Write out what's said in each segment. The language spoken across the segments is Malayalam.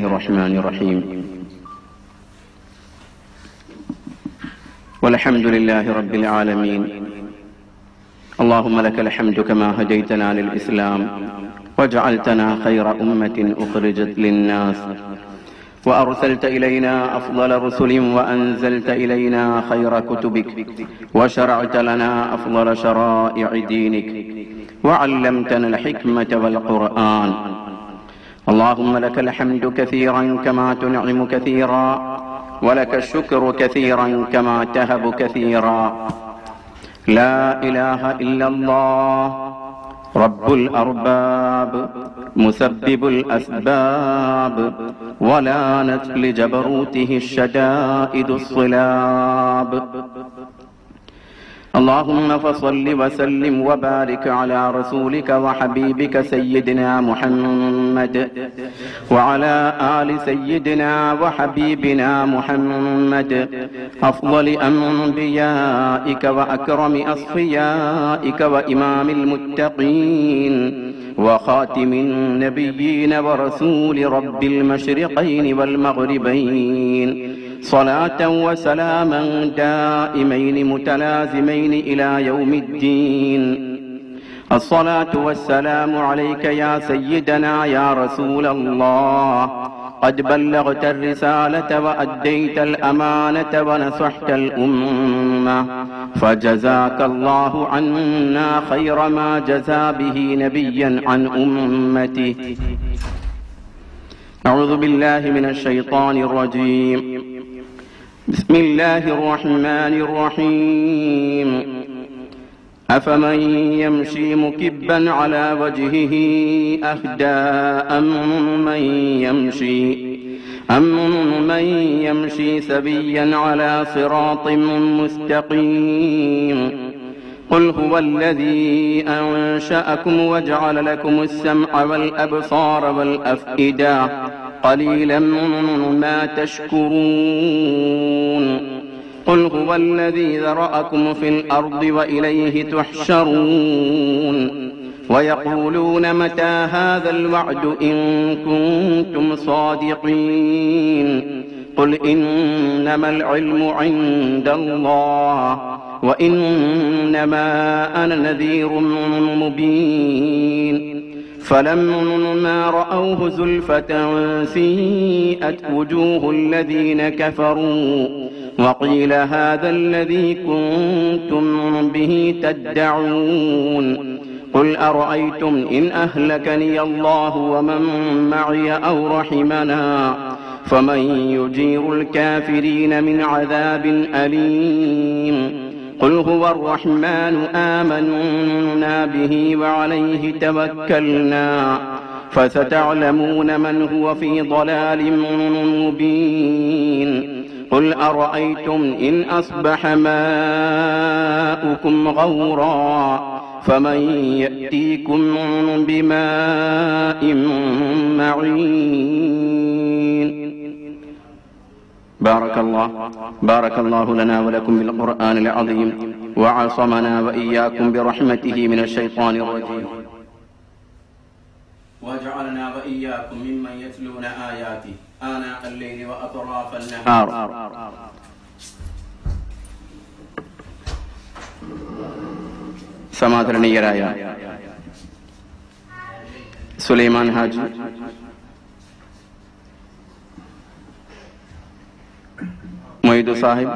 الرحمن الرحيم والحمد لله رب العالمين اللهم لك الحمد كما هديتنا للإسلام وجعلتنا خير أمة أخرجت للناس وأرسلت إلينا أفضل رسل وأنزلت إلينا خير كتبك وشرعت لنا أفضل شرائع دينك وعلمتنا الحكمة والقرآن اللهم لك الحمد كثيرا كما تنعم كثيرا ولك الشكر كثيرا كما تهب كثيرا لا إله إلا الله رب الأرباب مسبب الأسباب ولا نجل جبروته الشدائد الصلاب اللهم فصل وسلم وبارك على رسولك وحبيبك سيدنا محمد وعلى آل سيدنا وحبيبنا محمد أفضل أنبيائك وأكرم أصفيائك وإمام المتقين وخاتم النبيين ورسول رب المشرقين والمغربين صلاة وسلاما دائمين متلازمين إلى يوم الدين الصلاة والسلام عليك يا سيدنا يا رسول الله قد بلغت الرسالة وأديت الأمانة ونصحت الأمة فجزاك الله عنا خير ما جزى به نبيا عن أمته أعوذ بالله من الشيطان الرجيم بسم الله الرحمن الرحيم أفمن يمشي مكبا على وجهه أهدى أمن يمشي أمن يمشي سبيا على صراط مستقيم قل هو الذي أنشأكم وجعل لكم السمع والأبصار والأفئدة قليلا ما تشكرون قل هو الذي ذرأكم في الأرض وإليه تحشرون ويقولون متى هذا الوعد إن كنتم صادقين قل إنما العلم عند الله وإنما أنا نذير مبين فلما رأوه زلفة سيئت وجوه الذين كفروا وقيل هذا الذي كنتم به تدعون قل أرأيتم إن أهلكني الله ومن معي أو رحمنا فمن يجير الكافرين من عذاب أليم قل هو الرحمن آمنا به وعليه توكلنا فستعلمون من هو في ضلال مبين قل أرأيتم إن أصبح ماؤكم غورا فمن يأتيكم بماء معين بارك الله بارك الله لنا ولكم بالقرآن العظيم وعصمنا وإياكم برحمته من الشيطان الرجيم وجعلنا وإياكم ممن يتلون آياته آناء الليل وأطراف النهار സമാദരണീയരായ സുലൈമാൻ ഹാജി മൊയ്തു സാഹിബ്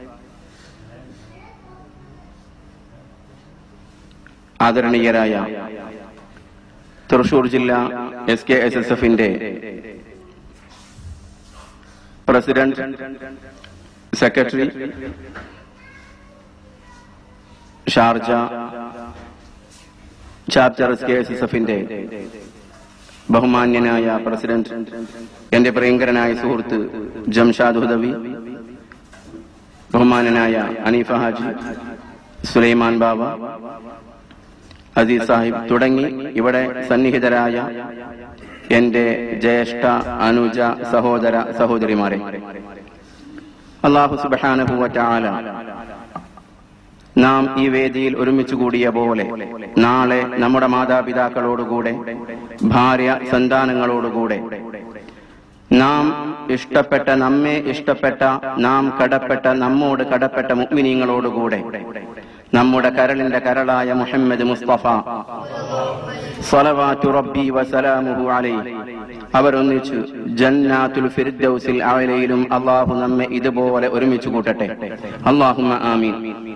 ആദരണീയരായ തൃശൂർ ജില്ല എസ് കെ എസ് എസ് എഫിന്റെ president secretary Sharjah chapter S K S S എഫിന്റെ ബഹുമാന്യനായ പ്രസിഡന്റ് എന്റെ പ്രിയങ്കരനായ സുഹൃത്ത് ജംഷാദ് ഹുദവി ബഹുമാനനായ അനീഫ ഹാജി സുലൈമാൻ ബാബ അസീസ് സാഹിബ് തുടങ്ങി ഇവിടെ സന്നിഹിതരായ എന്റെ ജ്യേഷ്ഠ അനുജ സഹോദര സഹോദരിമാരെ അള്ളാഹു സുബാനുഭൂവറ്റാല നാം ഈ വേദിയിൽ ഒരുമിച്ച് കൂടിയ പോലെ നാളെ നമ്മുടെ മാതാപിതാക്കളോടുകൂടെ ഭാര്യ സന്താനങ്ങളോടുകൂടെ നാം ഇഷ്ടപ്പെട്ട നമ്മെ ഇഷ്ടപ്പെട്ട നാം കടപ്പെട്ട നമ്മോട് കടപ്പെട്ട മുഗ്മിനീങ്ങളോടുകൂടെ നമ്മുടെ കരളിന്റെ കരളായ മുഹമ്മദ് മുസ്തഫ സ്വലവാറ്റു റബ്ബി വസലാമുഹു അലൈഹി അവരൊന്നിച്ചു ജന്നാത്തുൽ ഫിർദൗസിൽ അവലയിലും അള്ളാഹു നമ്മെ ഇതുപോലെ ഒരുമിച്ച് കൂട്ടട്ടെ അള്ളാഹുമ്മ ആമീൻ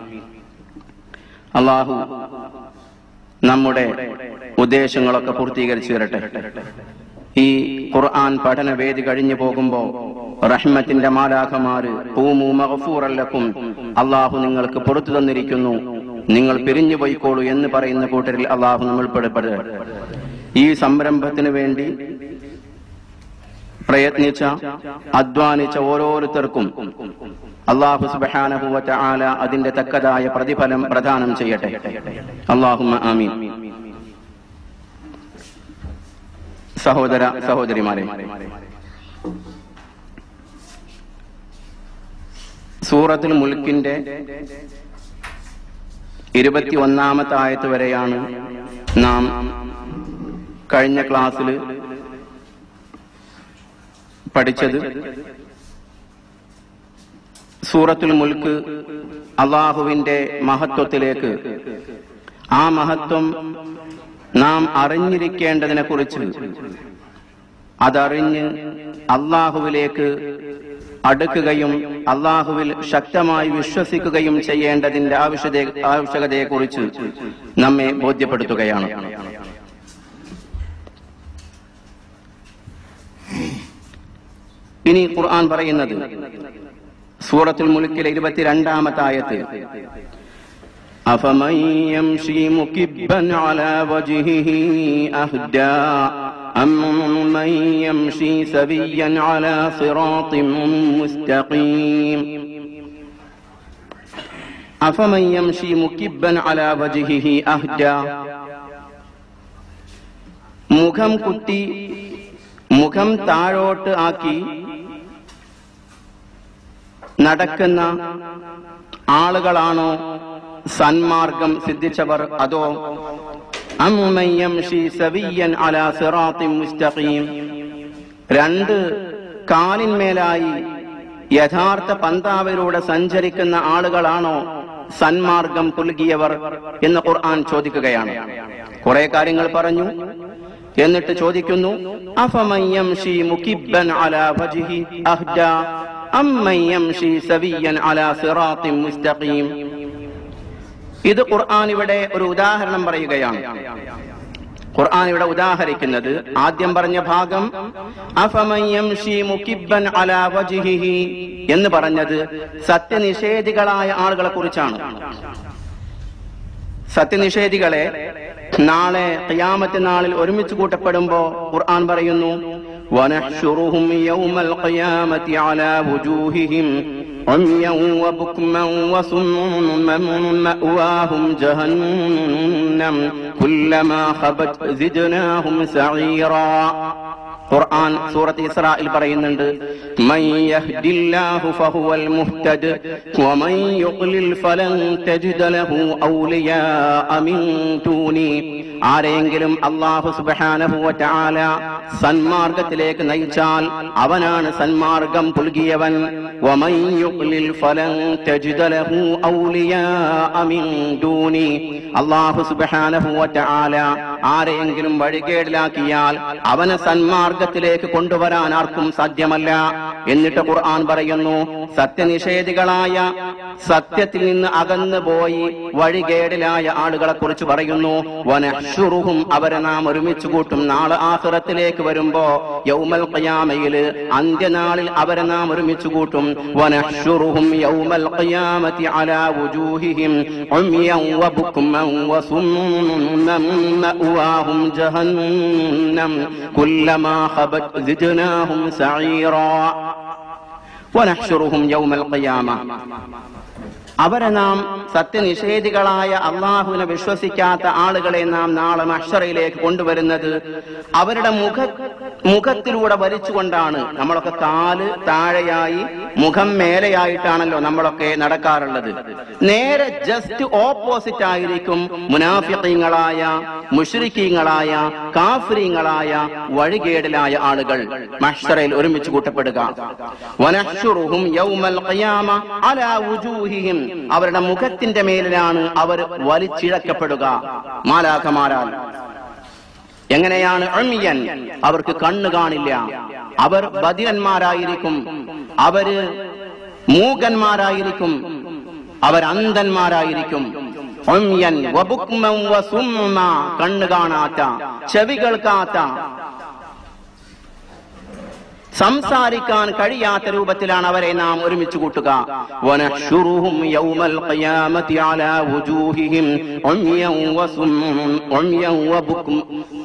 അള്ളാഹു നമ്മുടെ ഉദ്ദേശങ്ങളൊക്കെ പൂർത്തീകരിച്ചു തരട്ടെ ഈ ഖുർആൻ പഠന വേദി കഴിഞ്ഞു പോകുമ്പോ റഹ്മത്തിന്റെ മാലാഖമാര് പൂമു മഹഫൂറല്ലക്കും അള്ളാഹു നിങ്ങൾക്ക് പുറത്തു തന്നിരിക്കുന്നു നിങ്ങൾ പിരിഞ്ഞു പോയിക്കോളൂ എന്ന് പറയുന്ന കൂട്ടരിൽ അള്ളാഹു നമ്മൾ പെടപ്പെടുക ഈ സംരംഭത്തിന് വേണ്ടി പ്രയത്നിച്ച അധ്വാനിച്ച ഓരോരുത്തർക്കും അള്ളാഹു സുബാനഹുവറ്റ ആല അതിന്റെ തക്കതായ പ്രതിഫലം പ്രദാനം ചെയ്യട്ടെ അള്ളാഹുമ്മ ആമീൻ സഹോദര സഹോദരിമാരെ സൂറത്തുൽ മുൽക്കിന്റെ ഇരുപത്തി ഒന്നാമത്തെ ആയത്ത് വരെയാണ് നാം കഴിഞ്ഞ ക്ലാസ്സിൽ പഠിച്ചത് സൂറത്തുൽ മുൽക്ക് അള്ളാഹുവിന്റെ മഹത്വത്തിലേക്ക് ആ മഹത്വം നാം അറിഞ്ഞിരിക്കേണ്ടതിനെ കുറിച്ച് അതറിഞ്ഞ് അള്ളാഹുവിലേക്ക് അടുക്കുകയും അള്ളാഹുവിൽ ശക്തമായി വിശ്വസിക്കുകയും ചെയ്യേണ്ടതിന്റെ ആവശ്യത ആവശ്യകതയെക്കുറിച്ച് നമ്മെ ബോധ്യപ്പെടുത്തുകയാണ് ഇനി ഖുർആൻ പറയുന്നത് സൂറത്തുൽ മുൽക്കിലെ ഇരുപത്തിരണ്ടാമത്തെ ആയത്ത് أفمن يمشي مكبا على وجهه أهدى أمن يمشي سبيا على صراط مستقيم أفمن يمشي مكبا على وجهه أهدى മുഖം കുത്തി മുഖം താഴോട്ട് ആക്കി നടക്കുന്ന ആളുകളാണോ സന്മാർഗം സിദ്ധിച്ചവർ അതോ മുസ്തഖീം രണ്ട് കാലിന്മേലായി യഥാർത്ഥ പന്താവിലൂടെ സഞ്ചരിക്കുന്ന ആളുകളാണോ സന്മാർഗം പുൽകിയവർ എന്ന് ഖുർആൻ ചോദിക്കുകയാണ് കുറെ കാര്യങ്ങൾ പറഞ്ഞു എന്നിട്ട് ചോദിക്കുന്നു അഫമയ്യംഷി മുകിബ്ബൻ അലാ വജ്ഹി അഹ്ദ അമ്മയ്യംഷി സവിയൻ അലാ സിറാത്തിൻ മുസ്തഖീം ഇത് ഖുർആൻ ഇവിടെ ഒരു ഉദാഹരണം പറയുകയാണ് ഖുർആൻ ഇവിടെ ഉദാഹരിക്കുന്നത് ആദ്യം പറഞ്ഞ ഭാഗം അഫമയ്യംഷി മുകിബ്ബൻ അലാ വജ്ഹിഹി എന്ന് പറഞ്ഞത് സത്യനിഷേധികളായ ആളുകളെ കുറിച്ചാണ് സത്യനിഷേധികളെ നാളെ ഖിയാമത്ത് നാളിൽ ഒരുമിച്ച് കൂട്ടപ്പെടുമ്പോ ഖുർആൻ പറയുന്നു വനഹ്ശുറുഹും യൗമൽ ഖിയാമത്തി അലാ വുജൂഹിഹിം عميا وبكما وصما مأواهم جهنم كلما خبت زدناهم سعيرا ഖുർആൻ സൂറത്ത് ഇസ്രായിൽ പറയുന്നുണ്ട് മൻ യഹ്ദില്ലാഹു ഫഹുവൽ മുഹ്തദ് വമൻ യുദ്ലിൽ ഫലൻ തജിദ ലഹു ഔലിയാഅ മിൻ ദൂനി ആരെങ്കിലും അല്ലാഹു സുബ്ഹാനഹു വ തആല സന്മാർഗത്തിലേക്ക് നയിച്ചാൽ അവനാണ് സന്മാർഗം പുൽകിയവൻ വമൻ യുദ്ലിൽ ഫലൻ തജിദ ലഹു ഔലിയാഅ മിൻ ദൂനി അല്ലാഹു സുബ്ഹാനഹു വ തആല ആരെങ്കിലും വഴികേടിലാക്കിയാൽ അവനെ സന്മാർഗ മാർഗത്തിലേക്ക് കൊണ്ടുവരാൻ ആർക്കും സാധ്യമല്ല എന്നിട്ട് ഖുർആൻ പറയുന്നു സത്യനിഷേധികളായ സത്യത്തിൽ നിന്ന് അകന്നു പോയി വഴികേടിലായ ആളുകളെ കുറിച്ച് പറയുന്നു വനഹ്ഷുറുഹും അവരെ നാം ഒരുമിച്ച് കൂട്ടും നാളെ ആഹ്റത്തിലേക്ക് വരുമ്പോ യൗമൽ ഖിയാമയില് അന്ത്യനാളിൽ അവരെ നാം ഒരുമിച്ച് കൂട്ടും വനഹ്ഷുറുഹും യൗമൽ ഖിയാമത്തി അലാ വുജൂഹിഹിം ഉംയൻ വബുക്മൻ വസുമ്മൻ മഅവാഹും ജഹന്നം കുല്ലമാ خبت زدناهم سعيرا ونحشرهم يوم القيامة അവരെ നാം സത്യനിഷേധികളായ അള്ളാഹുവിനെ വിശ്വസിക്കാത്ത ആളുകളെ നാം നാളെ മഷറയിലേക്ക് കൊണ്ടുവരുന്നത് അവരുടെ മുഖ മുഖത്തിലൂടെ വലിച്ചുകൊണ്ടാണ് നമ്മളൊക്കെ കാല് താഴെയായി മുഖം മേലെയായിട്ടാണല്ലോ നമ്മളൊക്കെ നടക്കാറുള്ളത് നേരെ ജസ്റ്റ് ഓപ്പോസിറ്റ് ആയിരിക്കും മുനാഫിഖീങ്ങളായ മുഷ്രിഖീങ്ങളായ കാഫ്രീങ്ങളായ വഴികേടിലായ ആളുകൾ മഹ്ശറയിൽ ഒരുമിച്ച് കൂട്ടപ്പെടുക വനഹ്ശുറുഹും യൗമൽ ഖിയാമ അലാ വുജൂഹിഹിം അവരുടെ മുഖത്തിന്റെ മേലിലാണ് അവർ വലിച്ചിഴക്കപ്പെടുക മാലാഖമാരാൽ എങ്ങനെയാണ് അമിയൻ അവർക്ക് കണ്ണ് കാണില്ല അവർ ബദിരന്മാരായിരിക്കും അവര് മൂകന്മാരായിരിക്കും അവർ അന്ധന്മാരായിരിക്കും ഉമ്യൻ വബുക്മൻ വസുമ്മ കണ്ണ് കാണാത്ത ചെവി കേൾക്കാത്ത സംസാരിക്കാൻ കഴിയാത്ത രൂപത്തിലാണ് അവരെ നാം ഒരുമിച്ച് കൂട്ടുക വനഹ്ശുറുഹും യൗമൽ ഖിയാമത്തി അലാ വുജൂഹിഹിം ഉമ്യൻ വസുമ്മ ഉമ്യൻ വബുക്മ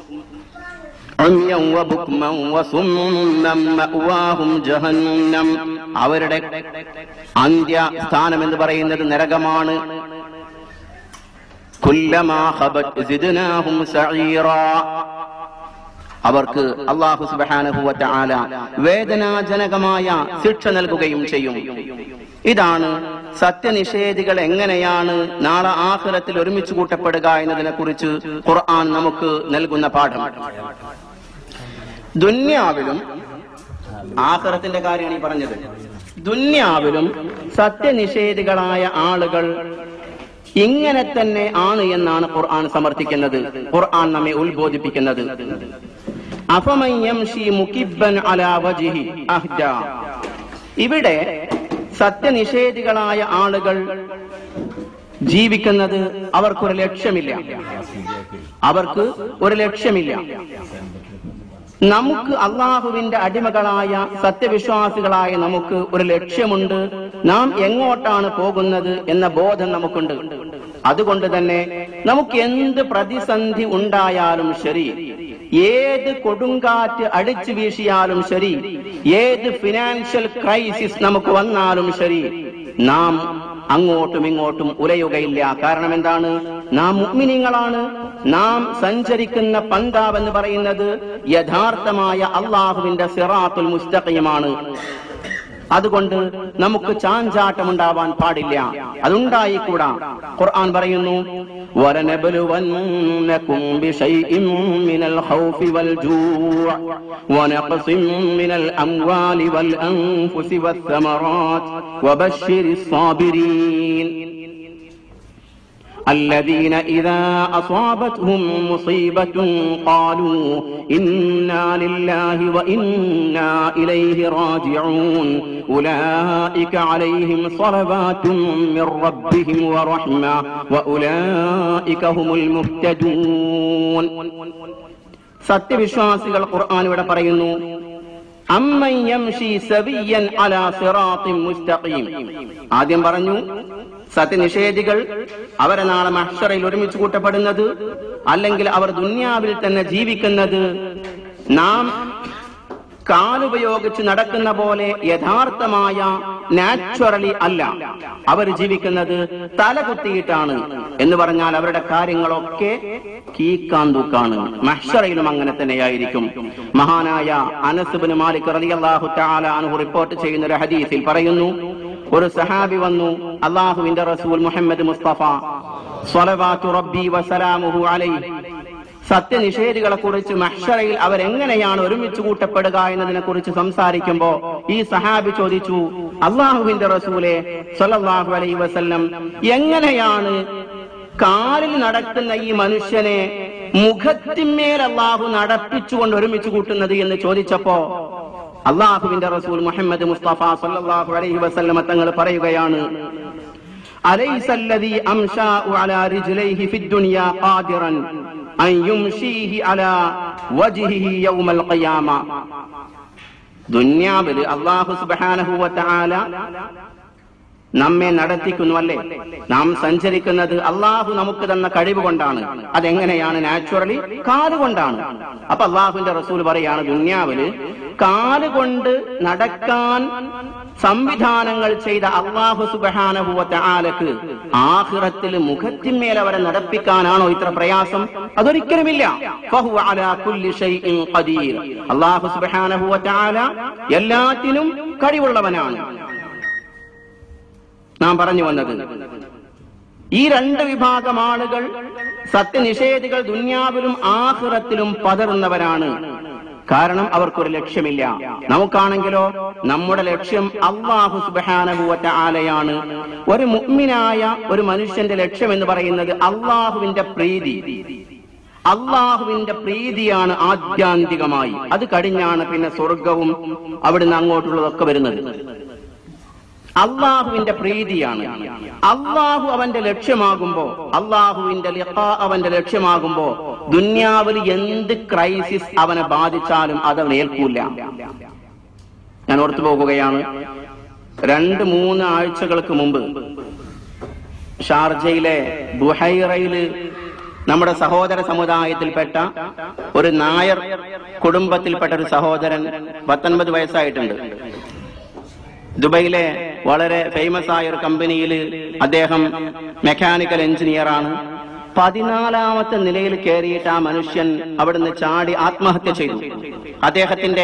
عميا وبكما وصما مأواهم جهنم അവരുടെ അന്ത്യ സ്ഥാനം എന്ന് പറയുന്നത് നരകമാണ് കുല്ലമാ ഖബത് സിദ്നാഹും സഈറാ അവർക്ക് അള്ളാഹു സുബ്ഹാനഹു വതആല വേദനാജനകമായ ശിക്ഷ നൽകുകയും ചെയ്യും ഇതാണ് സത്യനിഷേധികൾ എങ്ങനെയാണ് നാളെ ആഖിറത്തിൽ ഒരുമിച്ച് കൂട്ടപ്പെടുക എന്നതിനെ കുറിച്ച് ഖുർആൻ നമുക്ക് നൽകുന്ന പാഠം ദുന്യാവിലും ആഖിറത്തിന്റെ കാര്യമാണ് ഈ പറഞ്ഞത് ദുന്യാവിലും സത്യനിഷേധികളായ ആളുകൾ ഇങ്ങനെ തന്നെ ആണ് എന്നാണ് ഖുർആൻ സമർത്ഥിക്കുന്നത് ഖുർആൻ നമ്മെ ഉത്ബോധിപ്പിക്കുന്നത് അഫമൻ യംശി മുകിബ്ബൻ അലാ വജ്ഹി അഹ്ദാ ഇവിടെ സത്യനിഷേധികളായ ആളുകൾ ജീവിക്കുന്നത് അവർക്കൊരു ലക്ഷ്യമില്ല അവർക്ക് ഒരു ലക്ഷ്യമില്ല നമുക്ക് അള്ളാഹുവിന്റെ അടിമകളായ സത്യവിശ്വാസികളായ നമുക്ക് ഒരു ലക്ഷ്യമുണ്ട് നാം എങ്ങോട്ടാണ് പോകുന്നത് എന്ന ബോധം നമുക്കുണ്ട് അതുകൊണ്ട് തന്നെ നമുക്ക് എന്ത് പ്രതിസന്ധി ഉണ്ടായാലും ശരി ഏത് കൊടുങ്കാറ്റ് അടിച്ചു വീശിയാലും ശരി ഏത് ഫിനാൻഷ്യൽ ക്രൈസിസ് നമുക്ക് വന്നാലും ശരി നാം അങ്ങോട്ടും ഇങ്ങോട്ടും ഉലയുകയില്ല കാരണം എന്താണ് നാം മുഗ്മിനിങ്ങളാണ് നാം സഞ്ചരിക്കുന്ന പന്താവ് എന്ന് പറയുന്നത് യഥാർത്ഥമായ അള്ളാഹുവിന്റെ സിറാത്തുൽ മുസ്തഖിയമാണ് അതുകൊണ്ട് നമുക്ക് ചാഞ്ചാട്ടമുണ്ടാവാൻ പാടില്ല അതുണ്ടായിക്കൂടാ ഖുർആൻ പറയുന്നു وَلَنَبْلُوَنَّكُمْ بِشَيْءٍ مِّنَ الْخَوْفِ وَالْجُوعِ وَنَقْصٍ مِّنَ الْأَمْوَالِ وَالْأَنفُسِ وَالثَّمَرَاتِ وَبَشِّرِ الصَّابِرِينَ الذين إذا أصابتهم مصيبة قالوا إنا لله وإنا إليه راجعون أولئك عليهم صلوات من ربهم ورحمة وأولئك هم المهتدون സത്യവിശ്വാസികൾ ഖുർആൻ ഇവിടെ പറയുന്നു അമ്മൻ യംശി സവിയൻ അലാ സിറാത്തിൻ മുസ്തഖീം ആദ്യം പറഞ്ഞു സത്യനിഷേധികൾ അവരെ നാളെ മഹ്ഷറയിൽ ഒരുമിച്ച് കൂട്ടപ്പെടുന്നത് അല്ലെങ്കിൽ അവർ ദുന്യാവിൽ തന്നെ ജീവിക്കുന്നത് നാം കാലുപയോഗിച്ച് നടക്കുന്ന പോലെ യഥാർത്ഥമായ നാച്ചുറലി അല്ല അവർ ജീവിക്കുന്നത് തല കുത്തിയിട്ടാണ് എന്ന് പറഞ്ഞാൽ അവരുടെ കാര്യങ്ങളൊക്കെ കീക്കാന്തൂക്കാണ് മഹ്ഷറയിലും അങ്ങനെ തന്നെയായിരിക്കും മഹാനായ അനസുബിന് മാലിക് റളിയല്ലാഹു തആല അൻഹു റിപ്പോർട്ട് ചെയ്യുന്ന ഒരു ഹദീസിൽ പറയുന്നു ഒരു സഹാബി വന്നു അള്ളാഹുവിന്റെ റസൂൽ മുഹമ്മദ് മുസ്തഫ സ്വലവാത്തു റബ്ബി വസലാമുഹു അലൈഹി സത്യനിഷേധികളെ കുറിച്ച് മഹ്ഷറയിൽ അവരെങ്ങനെയാണ് ഒരുമിച്ച് കൂട്ടപ്പെടുക എന്നതിനെ കുറിച്ച് സംസാരിക്കുമ്പോ ഈ സഹാബി ചോദിച്ചു അള്ളാഹുവിന്റെ റസൂലെ സല്ലല്ലാഹു അലൈഹി വസല്ലം എങ്ങനെയാണ് കാലിൽ നടക്കുന്ന ഈ മനുഷ്യനെ മുഖത്തിന്മേൽ അള്ളാഹു നടപ്പിച്ചുകൊണ്ട് ഒരുമിച്ച് കൂട്ടുന്നത് എന്ന് ചോദിച്ചപ്പോ അള്ളാഹുവിന്റെ റസൂൽ മുഹമ്മദ് മുസ്തഫ സല്ലല്ലാഹു അലൈഹി വസല്ലം തങ്ങൾ പറയുകയാണ് أليس الذي أمشى على رجليه في الدنيا قادرا أن يمشيه على وجهه يوم القيامة ദുന്യാവില് അള്ളാഹു സുബാനഹുവ തആല നമ്മെ നടത്തിക്കുന്നുവല്ലേ നാം സഞ്ചരിക്കുന്നത് അള്ളാഹു നമുക്ക് തന്ന കഴിവ് കൊണ്ടാണ് അതെങ്ങനെയാണ് നാച്ചുറലി കാലുകൊണ്ടാണ് അപ്പൊ അള്ളാഹുവിന്റെ റസൂൽ പറയാണ് ദുന്യാവില് കാലുകൊണ്ട് നടക്കാൻ സംവിധാനങ്ങൾ ചെയ്ത അള്ളാഹു സുബഹാനഹുവത്ത ആലക്ക് ആഹിറത്തിൽ മുഖത്തിന്മേൽ അവരെ നടപ്പിക്കാനാണോ ഇത്ര പ്രയാസം അതൊരിക്കലുമില്ല ഫഹുവ അലാ കുല്ലി ഷൈഇൻ ഖദീർ അള്ളാഹു സുബഹാനഹുവത്ത ആല എല്ലാത്തിനും കഴിവുള്ളവനാണ് നാം പറഞ്ഞു വന്നത് ഈ രണ്ട് വിഭാഗം ആളുകൾ സത്യനിഷേധികൾ ദുന്യാവിലും ആഹ്റത്തിലും പതറുന്നവരാണ് കാരണം അവർക്കൊരു ലക്ഷ്യമില്ല നമുക്കാണെങ്കിലോ നമ്മുടെ ലക്ഷ്യം അള്ളാഹു സുബാനഹുവറ്റ ആലയാണ് ഒരു മുഗ്മിനായ ഒരു മനുഷ്യന്റെ ലക്ഷ്യം എന്ന് പറയുന്നത് അള്ളാഹുവിന്റെ പ്രീതി അള്ളാഹുവിന്റെ പ്രീതിയാണ് ആദ്യാന്തികമായി അത് കഴിഞ്ഞാണ് പിന്നെ സ്വർഗവും അവിടുന്ന് അങ്ങോട്ടുള്ളതൊക്കെ വരുന്നത് അള്ളാഹുവിന്റെ പ്രീതിയാണ് അള്ളാഹു അവന്റെ ലക്ഷ്യമാകുമ്പോ അള്ളാഹുവിന്റെ ലിഖാ അവന്റെ ലക്ഷ്യമാകുമ്പോ ദുന്യാവിൽ എന്ത് ക്രൈസിസ് അവനെ ബാധിച്ചാലും അത് അവൻ ഏൽക്കൂല ഞാൻ ഓർത്തു പോകുകയാണ് രണ്ട് മൂന്ന് ആഴ്ചകൾക്ക് മുമ്പ് ഷാർജയിലെ ബുഹൈറയില് നമ്മുടെ സഹോദര സമുദായത്തിൽപ്പെട്ട ഒരു നായർ കുടുംബത്തിൽപ്പെട്ട ഒരു സഹോദരൻ പത്തൊൻപത് വയസ്സായിട്ടുണ്ട് ദുബൈയിലെ വളരെ ഫേമസ് ആയ ഒരു കമ്പനിയിൽ അദ്ദേഹം മെക്കാനിക്കൽ എഞ്ചിനീയർ ആണ് പതിനാലാമത്തെ നിലയിൽ കയറിയിട്ട് ആ മനുഷ്യൻ അവിടുന്ന് ചാടി ആത്മഹത്യ ചെയ്തു അദ്ദേഹത്തിന്റെ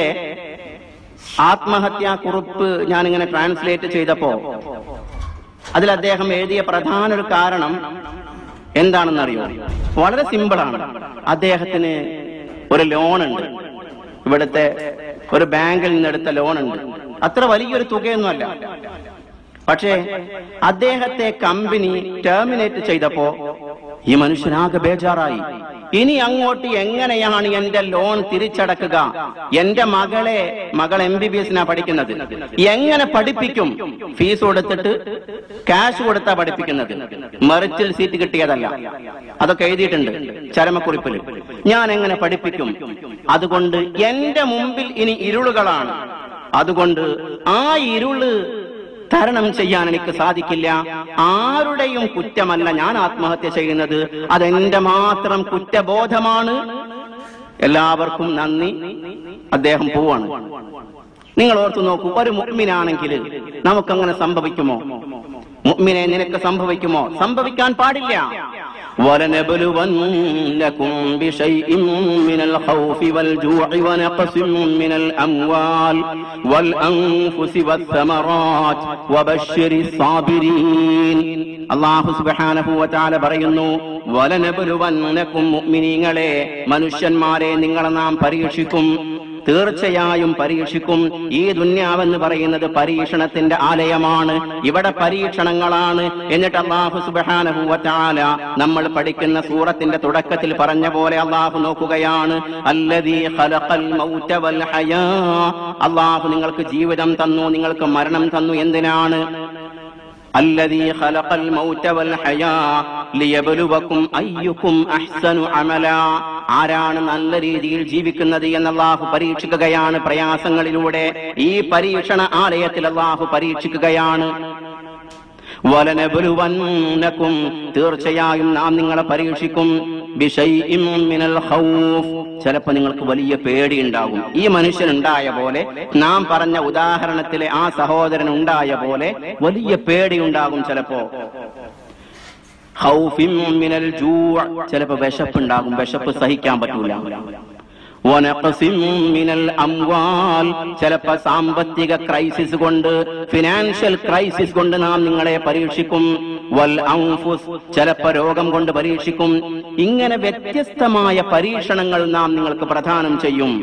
ആത്മഹത്യാ കുറിപ്പ് ഞാനിങ്ങനെ ട്രാൻസ്ലേറ്റ് ചെയ്തപ്പോ അതിൽ അദ്ദേഹം എഴുതിയ പ്രധാന ഒരു കാരണം എന്താണെന്നറിയോ വളരെ സിമ്പിളാണ് അദ്ദേഹത്തിന് ഒരു ലോൺ ഉണ്ട് ഇവിടുത്തെ ഒരു ബാങ്കിൽ നിന്നെടുത്ത ലോൺ ഉണ്ട് അത്ര വലിയൊരു തുകയൊന്നുമല്ല പക്ഷേ അദ്ദേഹത്തെ കമ്പനി ടെർമിനേറ്റ് ചെയ്തപ്പോ ഈ മനുഷ്യനാകെ ബേജാറായി ഇനി അങ്ങോട്ട് എങ്ങനെയാണ് എന്റെ ലോൺ തിരിച്ചടക്കുക എന്റെ മകളെ മകൾ എം ബി ബി എസിനാ പഠിക്കുന്നത് എങ്ങനെ പഠിപ്പിക്കും ഫീസ് കൊടുത്തിട്ട് ക്യാഷ് കൊടുത്താ പഠിപ്പിക്കുന്നത് മെറിറ്റിൽ സീറ്റ് കിട്ടിയതല്ല അതൊക്കെ എഴുതിയിട്ടുണ്ട് ചരമക്കുറിപ്പിൽ ഞാൻ എങ്ങനെ പഠിപ്പിക്കും അതുകൊണ്ട് എന്റെ മുമ്പിൽ ഇനി ഇരുളുകളാണ് അതുകൊണ്ട് ആ ഇരുള് തരണം ചെയ്യാൻ എനിക്ക് സാധിക്കില്ല ആരുടെയും കുറ്റമല്ല ഞാൻ ആത്മഹത്യ ചെയ്യുന്നത് അതെന്റെ മാത്രം കുറ്റബോധമാണ് എല്ലാവർക്കും നന്ദി അദ്ദേഹം പോവാണ് നിങ്ങൾ ഓർത്തു നോക്കൂ ഒരു മുഗ്മിനാണെങ്കിൽ നമുക്കങ്ങനെ സംഭവിക്കുമോ മുഗ്മിനെ നിനക്ക് സംഭവിക്കുമോ സംഭവിക്കാൻ പാടില്ല ولنبلونكم بشيء من الخوف والجوع ونقص من الأموال والأنفس والثمرات وبشر الصابرين അള്ളാഹു സുബ്ഹാനഹു വതആല പറയുന്നു വലനബലുവന്നക്കും മുഅ്മിനീങ്ങളെ മനുഷ്യന്മാരെ നിങ്ങളെ നാം പരീക്ഷിക്കും തീർച്ചയായും പരീക്ഷിക്കും ഈ ദുന്യാവെന്ന് പറയുന്നത് പരീക്ഷണത്തിന്റെ ആലയമാണ് ഇവിടെ പരീക്ഷണങ്ങളാണ് എന്നിട്ട് അള്ളാഹു സുബ്ഹാനഹു വതആല നമ്മൾ പഠിക്കുന്ന സൂറത്തിന്റെ തുടക്കത്തിൽ പറഞ്ഞ പോലെ അള്ളാഹു നോക്കുകയാണ് അല്ലദീ ഖലഖൽ മൗത വൽ ഹയാ അള്ളാഹു നിങ്ങൾക്ക് ജീവിതം തന്നു നിങ്ങൾക്ക് മരണം തന്നു എന്തിനാണ് الذي خلق الموت والحياة ليبلوكم أيكم أحسن عملا ആരാണ് നല്ല രീതിയിൽ ജീവിക്കുന്നത് എന്ന് അള്ളാഹു പരീക്ഷിക്കുകയാണ് പ്രയാസങ്ങളിലൂടെ ഈ പരീക്ഷണ ആലയത്തിൽ അള്ളാഹു പരീക്ഷിക്കുകയാണ് വലനബലുവന്നക്കും തീർച്ചയായും നാം നിങ്ങളെ പരീക്ഷിക്കും ബിശൈഇം മിനൽ ഖൗഫ് ചിലപ്പോ നിങ്ങൾക്ക് വലിയ പേടി ഉണ്ടാകും ഈ മനുഷ്യൻ ഉണ്ടായ പോലെ നാം പറഞ്ഞ ഉദാഹരണത്തിലെ ആ സഹോദരൻ ഉണ്ടായ പോലെ വലിയ പേടി ഉണ്ടാകും ചിലപ്പോ ഖൗഫിൻ മിനൽ ജൂ' ചിലപ്പോ വിശപ്പുണ്ടാകും വിശപ്പ് സഹിക്കാൻ പറ്റൂല വനഖസിം മിനൽ അംവാൽ ചിലപ്പോ സാമ്പത്തിക ക്രൈസിസ് കൊണ്ട് ഫിനാൻഷ്യൽ ക്രൈസിസ് കൊണ്ട് നാം നിങ്ങളെ പരീക്ഷിക്കും വൽ അൻഫുസ് ചിലപ്പോ രോഗം കൊണ്ട് പരീക്ഷിക്കും ഇങ്ങനെ വ്യത്യസ്തമായ പരീക്ഷണങ്ങൾ നാം നിങ്ങൾക്ക് പ്രദാനം ചെയ്യും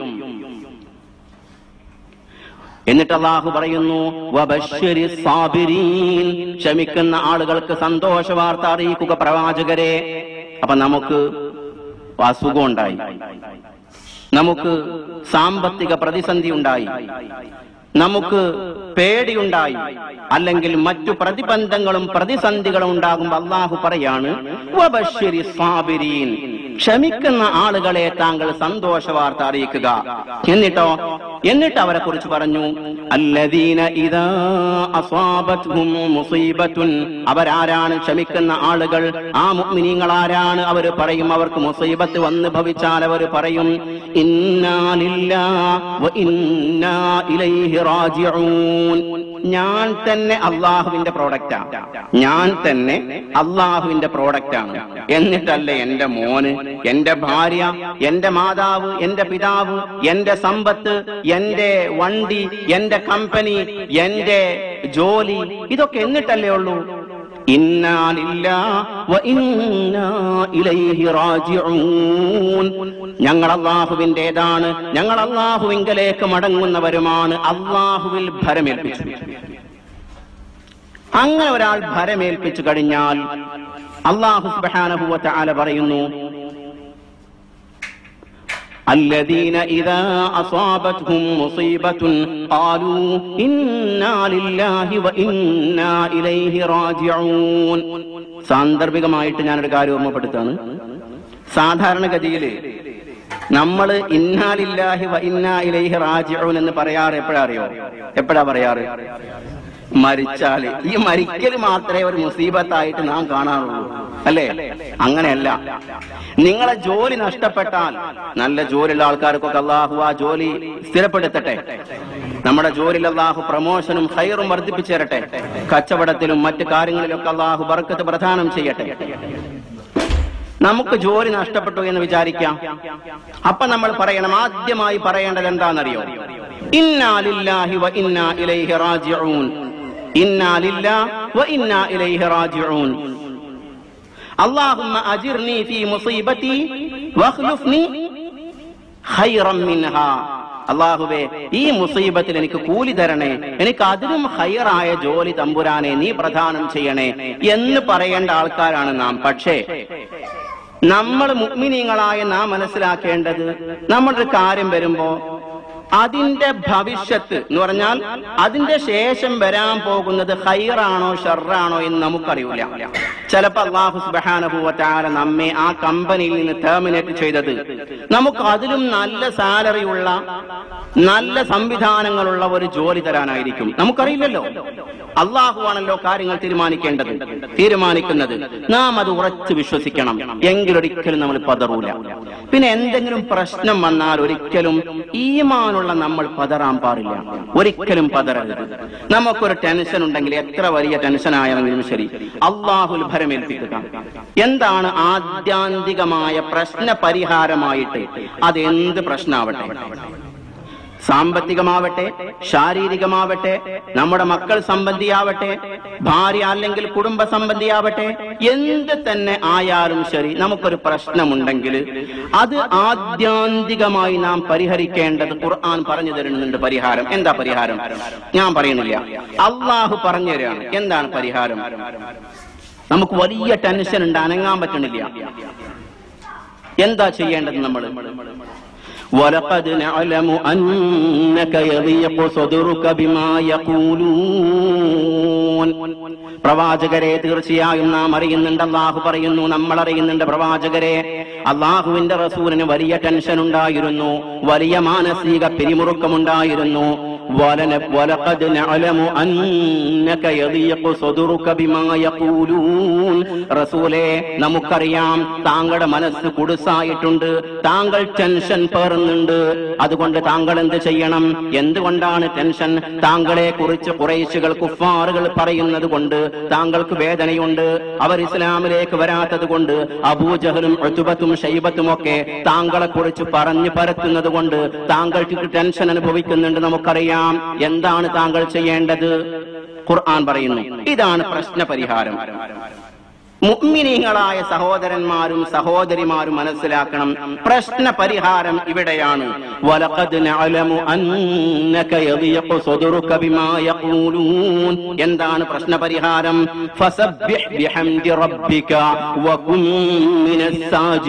എന്നിട്ട് അള്ളാഹു പറയുന്നു വബശ്ശിരി സാബിരീൻ ക്ഷമിക്കുന്ന ആളുകൾക്ക് സന്തോഷ വാർത്ത അറിയിക്കുക പ്രവാചകരെ അപ്പൊ നമുക്ക് അസുഖം ഉണ്ടായി നമുക്ക് സാമ്പത്തിക പ്രതിസന്ധി ഉണ്ടായി നമുക്ക് പേടിയുണ്ടായി അല്ലെങ്കിൽ മറ്റു പ്രതിബന്ധങ്ങളും പ്രതിസന്ധികളും ഉണ്ടാകുമ്പോൾ അള്ളാഹു പറയാണ് വബശ്ശിരി സാബിരീൻ ക്ഷമിക്കുന്ന ആളുകളെ താങ്കൾ സന്തോഷ വാർത്ത അറിയിക്കുക എന്നിട്ടോ എന്നിട്ട് അവരെ കുറിച്ച് പറഞ്ഞു അല്ലദീന ഇദാ അസ്വാബത്ഹും മുസീബത്തുൻ അവരാരാണ് ക്ഷമിക്കുന്ന ആളുകൾ ആ മുഅ്മിനീങ്ങൾ ആരാണ് അവർ പറയും അവർക്ക് മുസീബത്ത് വന്ന് ഭവിച്ചാൽ അവർ പറയും ഇന്നാ ലില്ലാഹ് വ ഇന്നാ ഇലൈഹി റാജിഊൻ ഞാൻ തന്നെ അള്ളാഹുവിന്റെ പ്രോഡക്റ്റാ ഞാൻ തന്നെ അള്ളാഹുവിന്റെ പ്രോഡക്റ്റാണ് എന്നിട്ടല്ലേ എന്റെ മോന് എന്റെ ഭാര്യ എന്റെ മാതാവ് എന്റെ പിതാവ് എന്റെ സമ്പത്ത് എന്റെ വണ്ടി എന്റെ കമ്പനി എന്റെ ജോലി ഇതൊക്കെ എന്നിട്ടല്ലേ ഉള്ളൂ ഇന്നാ ലില്ലാഹ് വ ഇന്നാ ഇലൈഹി റാജിഊൻ ഞങ്ങൾ അള്ളാഹുവിന്റേതാണ് ഞങ്ങൾ അള്ളാഹുവിങ്കലേക്ക് മടങ്ങുന്നവരുമാണ് അള്ളാഹുവിൽ ഭരമേൽപ്പിച്ചു അങ്ങനെ ഒരാൾ ഭരമേൽപ്പിച്ചു കഴിഞ്ഞാൽ അള്ളാഹു സുബ്ഹാനഹു വ തആല പറയുന്നു الذين إذا أصابتهم مصيبة قالوا إنا لله وإنا إليه راجعون സാന്ദർഭികമായിട്ട് ഞാനൊരു കാര്യം ഓർമ്മപ്പെടുത്താണ് സാധാരണഗതിയിൽ നമ്മൾ ഇന്നാലില്ലാഹി വ ഇന്നാ ഇലൈഹി റാജിഊൻ എന്ന് പറയാറ് എപ്പോഴാ അറിയോ എപ്പോഴാ പറയാറ് മരിച്ചാല് ഈ മരിക്കൽ മാത്രമേ ഒരു മുസീബത്തായിട്ട് നാം കാണാറുള്ളൂ അല്ലേ അങ്ങനെയല്ല നിങ്ങളെ ജോലി നഷ്ടപ്പെട്ടാൽ നല്ല ജോലിയുള്ള ആൾക്കാർക്കൊക്കെ അള്ളാഹു ആ ജോലി സ്ഥിരപ്പെടുത്തട്ടെ നമ്മുടെ ജോലിയിൽ അള്ളാഹു പ്രമോഷനും ഹൈറും വർദ്ധിപ്പിച്ചു തരട്ടെ കച്ചവടത്തിലും മറ്റു കാര്യങ്ങളിലൊക്കെ അള്ളാഹു ബർക്കത്ത് പ്രദാനം ചെയ്യട്ടെ നമുക്ക് ജോലി നഷ്ടപ്പെട്ടു എന്ന് വിചാരിക്കാം അപ്പൊ നമ്മൾ പറയണം ആദ്യമായി പറയേണ്ടത് എന്താണെന്നറിയോ ഇന്നാ ലില്ലാഹി വ ഇന്നാ ഇലൈഹി റാജിഊൻ ഇന്നാ ലില്ലാഹി വ ഇന്നാ ഇലൈഹി റാജിഊൻ اللهم أجرني في مصيبتي واخلفني خيرا منها അള്ളാഹുവേ ഈ മുസീബത്തിൽ എനിക്ക് കൂലി തരണേ എനിക്ക് അതിലും ഹയറായ ജോലി തമ്പുരാനെ നീ പ്രദാനം ചെയ്യണേ എന്ന് പറയേണ്ട ആൾക്കാരാണ് നാം പക്ഷേ നമ്മൾ മുഗ്മിനീങ്ങളായ നാം മനസ്സിലാക്കേണ്ടത് നമ്മളൊരു കാര്യം വരുമ്പോ അതിന്റെ ഭവിഷ്യത്ത് എന്ന് പറഞ്ഞാൽ അതിന്റെ ശേഷം വരാൻ പോകുന്നത് ഹൈറാണോ ഷർറാണോ എന്ന് നമുക്കറിയില്ല ചിലപ്പോ അള്ളാഹു സുബാനുഭൂവത്താര നമ്മെ ആ കമ്പനിയിൽ നിന്ന് ടേമിനേറ്റ് ചെയ്തത് നമുക്ക് അതിലും നല്ല സാലറി ഉള്ള നല്ല സംവിധാനങ്ങളുള്ള ഒരു ജോലി തരാനായിരിക്കും നമുക്കറിയില്ലല്ലോ അള്ളാഹു ആണല്ലോ കാര്യങ്ങൾ തീരുമാനിക്കേണ്ടത് തീരുമാനിക്കുന്നത് നാം അത് ഉറച്ചു വിശ്വസിക്കണം എങ്കിലൊരിക്കലും നമ്മൾ പതറൂല പിന്നെ എന്തെങ്കിലും പ്രശ്നം വന്നാൽ ഒരിക്കലും ഈമാനുള്ള നമ്മൾ പതറാൻ പാടില്ല ഒരിക്കലും പതറരുത് നമുക്കൊരു ടെൻഷൻ ഉണ്ടെങ്കിൽ എത്ര വലിയ ടെൻഷൻ ആയെങ്കിലും ശരി അള്ളാഹുൽ ഭരമേൽപ്പിക്കുക എന്താണ് ആദ്യാന്തികമായ പ്രശ്ന പരിഹാരമായിട്ട് അത് എന്ത് പ്രശ്നമാവട്ടെ സാമ്പത്തികമാവട്ടെ ശാരീരികമാവട്ടെ നമ്മുടെ മക്കൾ സംബന്ധിയാവട്ടെ ഭാര്യ അല്ലെങ്കിൽ കുടുംബ സംബന്ധിയാവട്ടെ എന്ത് തന്നെ ആയാലും ശരി നമുക്കൊരു പ്രശ്നമുണ്ടെങ്കിൽ അത് ആദ്യാന്തികമായി നാം പരിഹരിക്കേണ്ടത് ഖുർആൻ പറഞ്ഞു തരുന്നുണ്ട് പരിഹാരം എന്താ പരിഹാരം ഞാൻ പറയുന്നില്ല അള്ളാഹു പറഞ്ഞു തരികയാണ് എന്താണ് പരിഹാരം നമുക്ക് വലിയ ടെൻഷൻ ഉണ്ട് അനങ്ങാൻ പറ്റണില്ല എന്താ ചെയ്യേണ്ടത് നമ്മൾ ولقد نعلم أنك يضيق صدرك بما يقولون പ്രവാചകരെ തീർച്ചയായും നാം അറിയുന്നുണ്ട് അള്ളാഹു പറയുന്നു നമ്മൾ അറിയുന്നുണ്ട് പ്രവാചകരെ അള്ളാഹുവിന്റെ റസൂലിന് വലിയ ടെൻഷൻ ഉണ്ടായിരുന്നു വലിയ മാനസിക പിരിമുറുക്കമുണ്ടായിരുന്നു ولن- ولقد نعلم أنك يضيق صدرك بما يقولون റസൂലെ നമുക്കറിയാം താങ്കളുടെ മനസ്സ് കുടുസായിട്ടുണ്ട് താങ്കൾ ടെൻഷൻ പേറുന്നുണ്ട് അതുകൊണ്ട് താങ്കൾ എന്ത് ചെയ്യണം എന്തുകൊണ്ടാണ് ടെൻഷൻ താങ്കളെ കുറിച്ച് കുറേശുകൾ കുഫാറുകൾ പറയുന്നത് കൊണ്ട് താങ്കൾക്ക് വേദനയുണ്ട് അവർ ഇസ്ലാമിലേക്ക് വരാത്തത് കൊണ്ട് അബൂജഹലും ഒത്തുബത്തും ഷൈബത്തും ഒക്കെ താങ്കളെ കുറിച്ച് പറഞ്ഞു പരത്തുന്നത് കൊണ്ട് താങ്കൾക്ക് ടെൻഷൻ അനുഭവിക്കുന്നുണ്ട് നമുക്കറിയാം എന്താണ് താങ്കൾ ചെയ്യേണ്ടത് ഖുർആൻ പറയുന്നു ഇതാണ് പ്രശ്ന പരിഹാരം മുഅ്മിനീങ്ങളായ സഹോദരന്മാരും സഹോദരിമാരും മനസ്സിലാക്കണം പ്രശ്ന പരിഹാരം ഇവിടെയാണ് വലഖദ് നഅലമു അന്നക യദിഖു സദറുക ബിമാ യഖൂലൂൻ എന്താണ് പ്രശ്ന പരിഹാരം ഫസബ്ബിഹ് ബിഹംദി റബ്ബിക വകും മിനസ്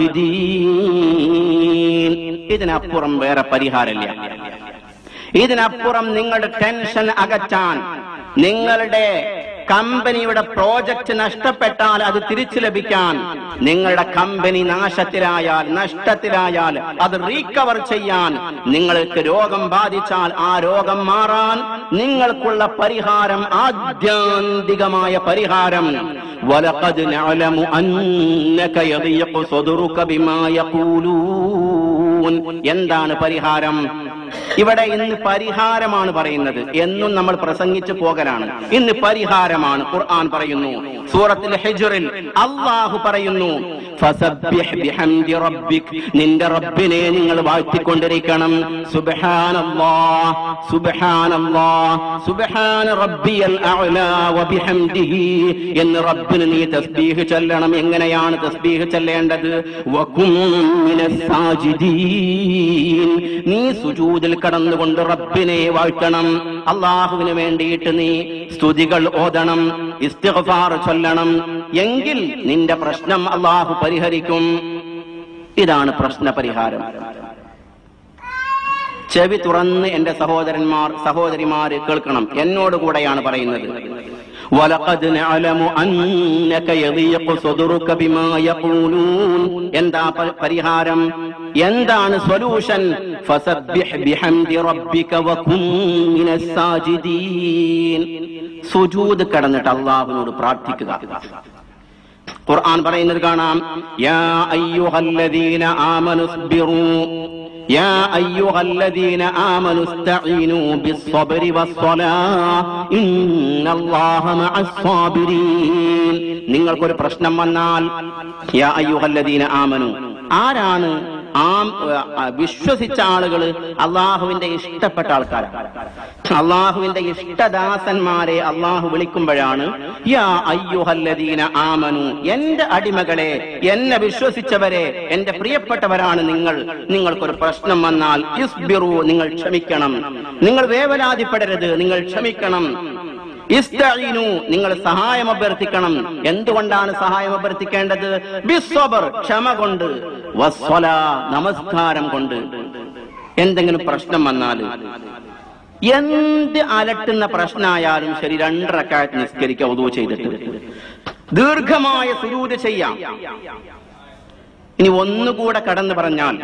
സാജിദീൻ ഇതിനപ്പുറം വേറെ പരിഹാരമില്ല ഇതിനപ്പുറം നിങ്ങളുടെ ടെൻഷൻ അകറ്റാൻ നിങ്ങളുടെ കമ്പനിയുടെ പ്രോജക്റ്റ് നഷ്ടപ്പെട്ടാൽ അത് തിരിച്ചു ലഭിക്കാൻ നിങ്ങളുടെ കമ്പനി നാശത്തിലായാൽ നഷ്ടത്തിലായാൽ അത് റീകവർ ചെയ്യാൻ നിങ്ങൾക്ക് രോഗം ബാധിച്ചാൽ ആ രോഗം മാറാൻ നിങ്ങൾക്കുള്ള പരിഹാരം ആദ്യാന്തികമായ പരിഹാരം ولقد نعلم أنك يضيق صدرك بما يقولون എന്താണ് പരിഹാരം ഇവിടെ ഇന്ന് പരിഹാരമാണ് പറയുന്നത് എന്നും നമ്മൾ പ്രസംഗിച്ചു പോകലാണ് ഇന്ന് പരിഹാരമാണ് ഖുർആൻ പറയുന്നു സൂറത്തിൽ ഹിജ്റിൽ അള്ളാഹു പറയുന്നു ഫസബ്ബിഹ് ബിഹംദി റബ്ബിക് നിന്റെ റബ്ബിനെ നിങ്ങൾ വാഴ്ത്തിക്കൊണ്ടിരിക്കണം സുബ്ഹാനല്ലാഹ് സുബ്ഹാനല്ലാഹ് സുബ്ഹാന റബ്ബിയൽ അഅ്ലാ വബിഹംദിഹി എന്ന് റബ്ബിന് നീ തസ്ബീഹ് ചൊല്ലണം എങ്ങനെയാണ് തസ്ബീഹ് ചൊല്ലേണ്ടത് വകും മിനസ് സാജിദീൻ നീ സുജൂദിൽ കടന്നുകൊണ്ട് റബ്ബിനെ വാഴ്ത്തണം അള്ളാഹുവിന് വേണ്ടിയിട്ട് നീ സ്തുതികൾ ഓതണം ഇസ്തിഗ്ഫാർ ചൊല്ലണം എങ്കിൽ നിന്റെ പ്രശ്നം അള്ളാഹു പരിഹരിക്കും ഇതാണ് പ്രശ്ന പരിഹാരം ചെവി തുറന്ന് എന്റെ സഹോദരന്മാർ സഹോദരിമാര് കേൾക്കണം എന്നോട് കൂടെയാണ് പറയുന്നത് وَلَقَدْ نَعْلَمُ أَنَّكَ يَضِيقُ صَدْرُكَ بِمَا يَقُولُونَ എന്താ പ- പരിഹാരം എന്താണ് സൊല്യൂഷൻ ഫസബ്ബിഹ് ബിഹംദി റബ്ബിക വകും മിനസ് സാജിദീൻ സുജൂദ് കടന്നിട്ട് അള്ളാഹുവിനോട് പ്രാർത്ഥിക്കുക ഖുർആൻ പറയുന്നത് കാണാം യാ അയ്യുഹല്ലദീന ആമനു സ്ബിറൂ യാ അയ്യുഹല്ലദീന ആമനു ഇസ്തഈനൂ ബിസ്സബ്രി വസ്സലാ ഇന്നല്ലാഹ മഅസ് സാബിരീൻ നിങ്ങൾക്കൊരു പ്രശ്നം വന്നാൽ യാ അയ്യുഹല്ലദീന ആമനു ആരാണ് ആ ആ, വിശ്വസിച്ച ആളുകൾ അള്ളാഹുവിന്റെ ഇഷ്ടപ്പെട്ട ആൾക്കാരാണ് അള്ളാഹുവിന്റെ ഇഷ്ടദാസന്മാരെ അള്ളാഹു വിളിക്കുമ്പോഴാണ് യാ അയ്യുഹല്ലദീന ആമനു എന്റെ അടിമകളെ എന്നെ വിശ്വസിച്ചവരെ എന്റെ പ്രിയപ്പെട്ടവരാണ് നിങ്ങൾ നിങ്ങൾക്കൊരു പ്രശ്നം വന്നാൽ ഇസ്ബിറു നിങ്ങൾ ക്ഷമിക്കണം നിങ്ങൾ വേവലാതിപ്പെടരുത് നിങ്ങൾ ക്ഷമിക്കണം ഇസ്തഈനു നിങ്ങൾ സഹായം അഭ്യർത്ഥിക്കണം എന്തുകൊണ്ടാണ് സഹായം അഭ്യർത്ഥിക്കേണ്ടത് ബിസ്വബർ ക്ഷമ കൊണ്ട് വസ്വല നമസ്കാരം കൊണ്ട് എന്തെങ്കിലും പ്രശ്നം വന്നാൽ എന്ത് അലട്ടുന്ന പ്രശ്നമായാലും ശരി രണ്ടരക്കാലത്ത് നിസ്കരിക്കുക ഉദവ് ചെയ്തിട്ട് ദീർഘമായ സുരൂത് ചെയ്യാം ഇനി ഒന്നുകൂടെ കടന്നു പറഞ്ഞാൽ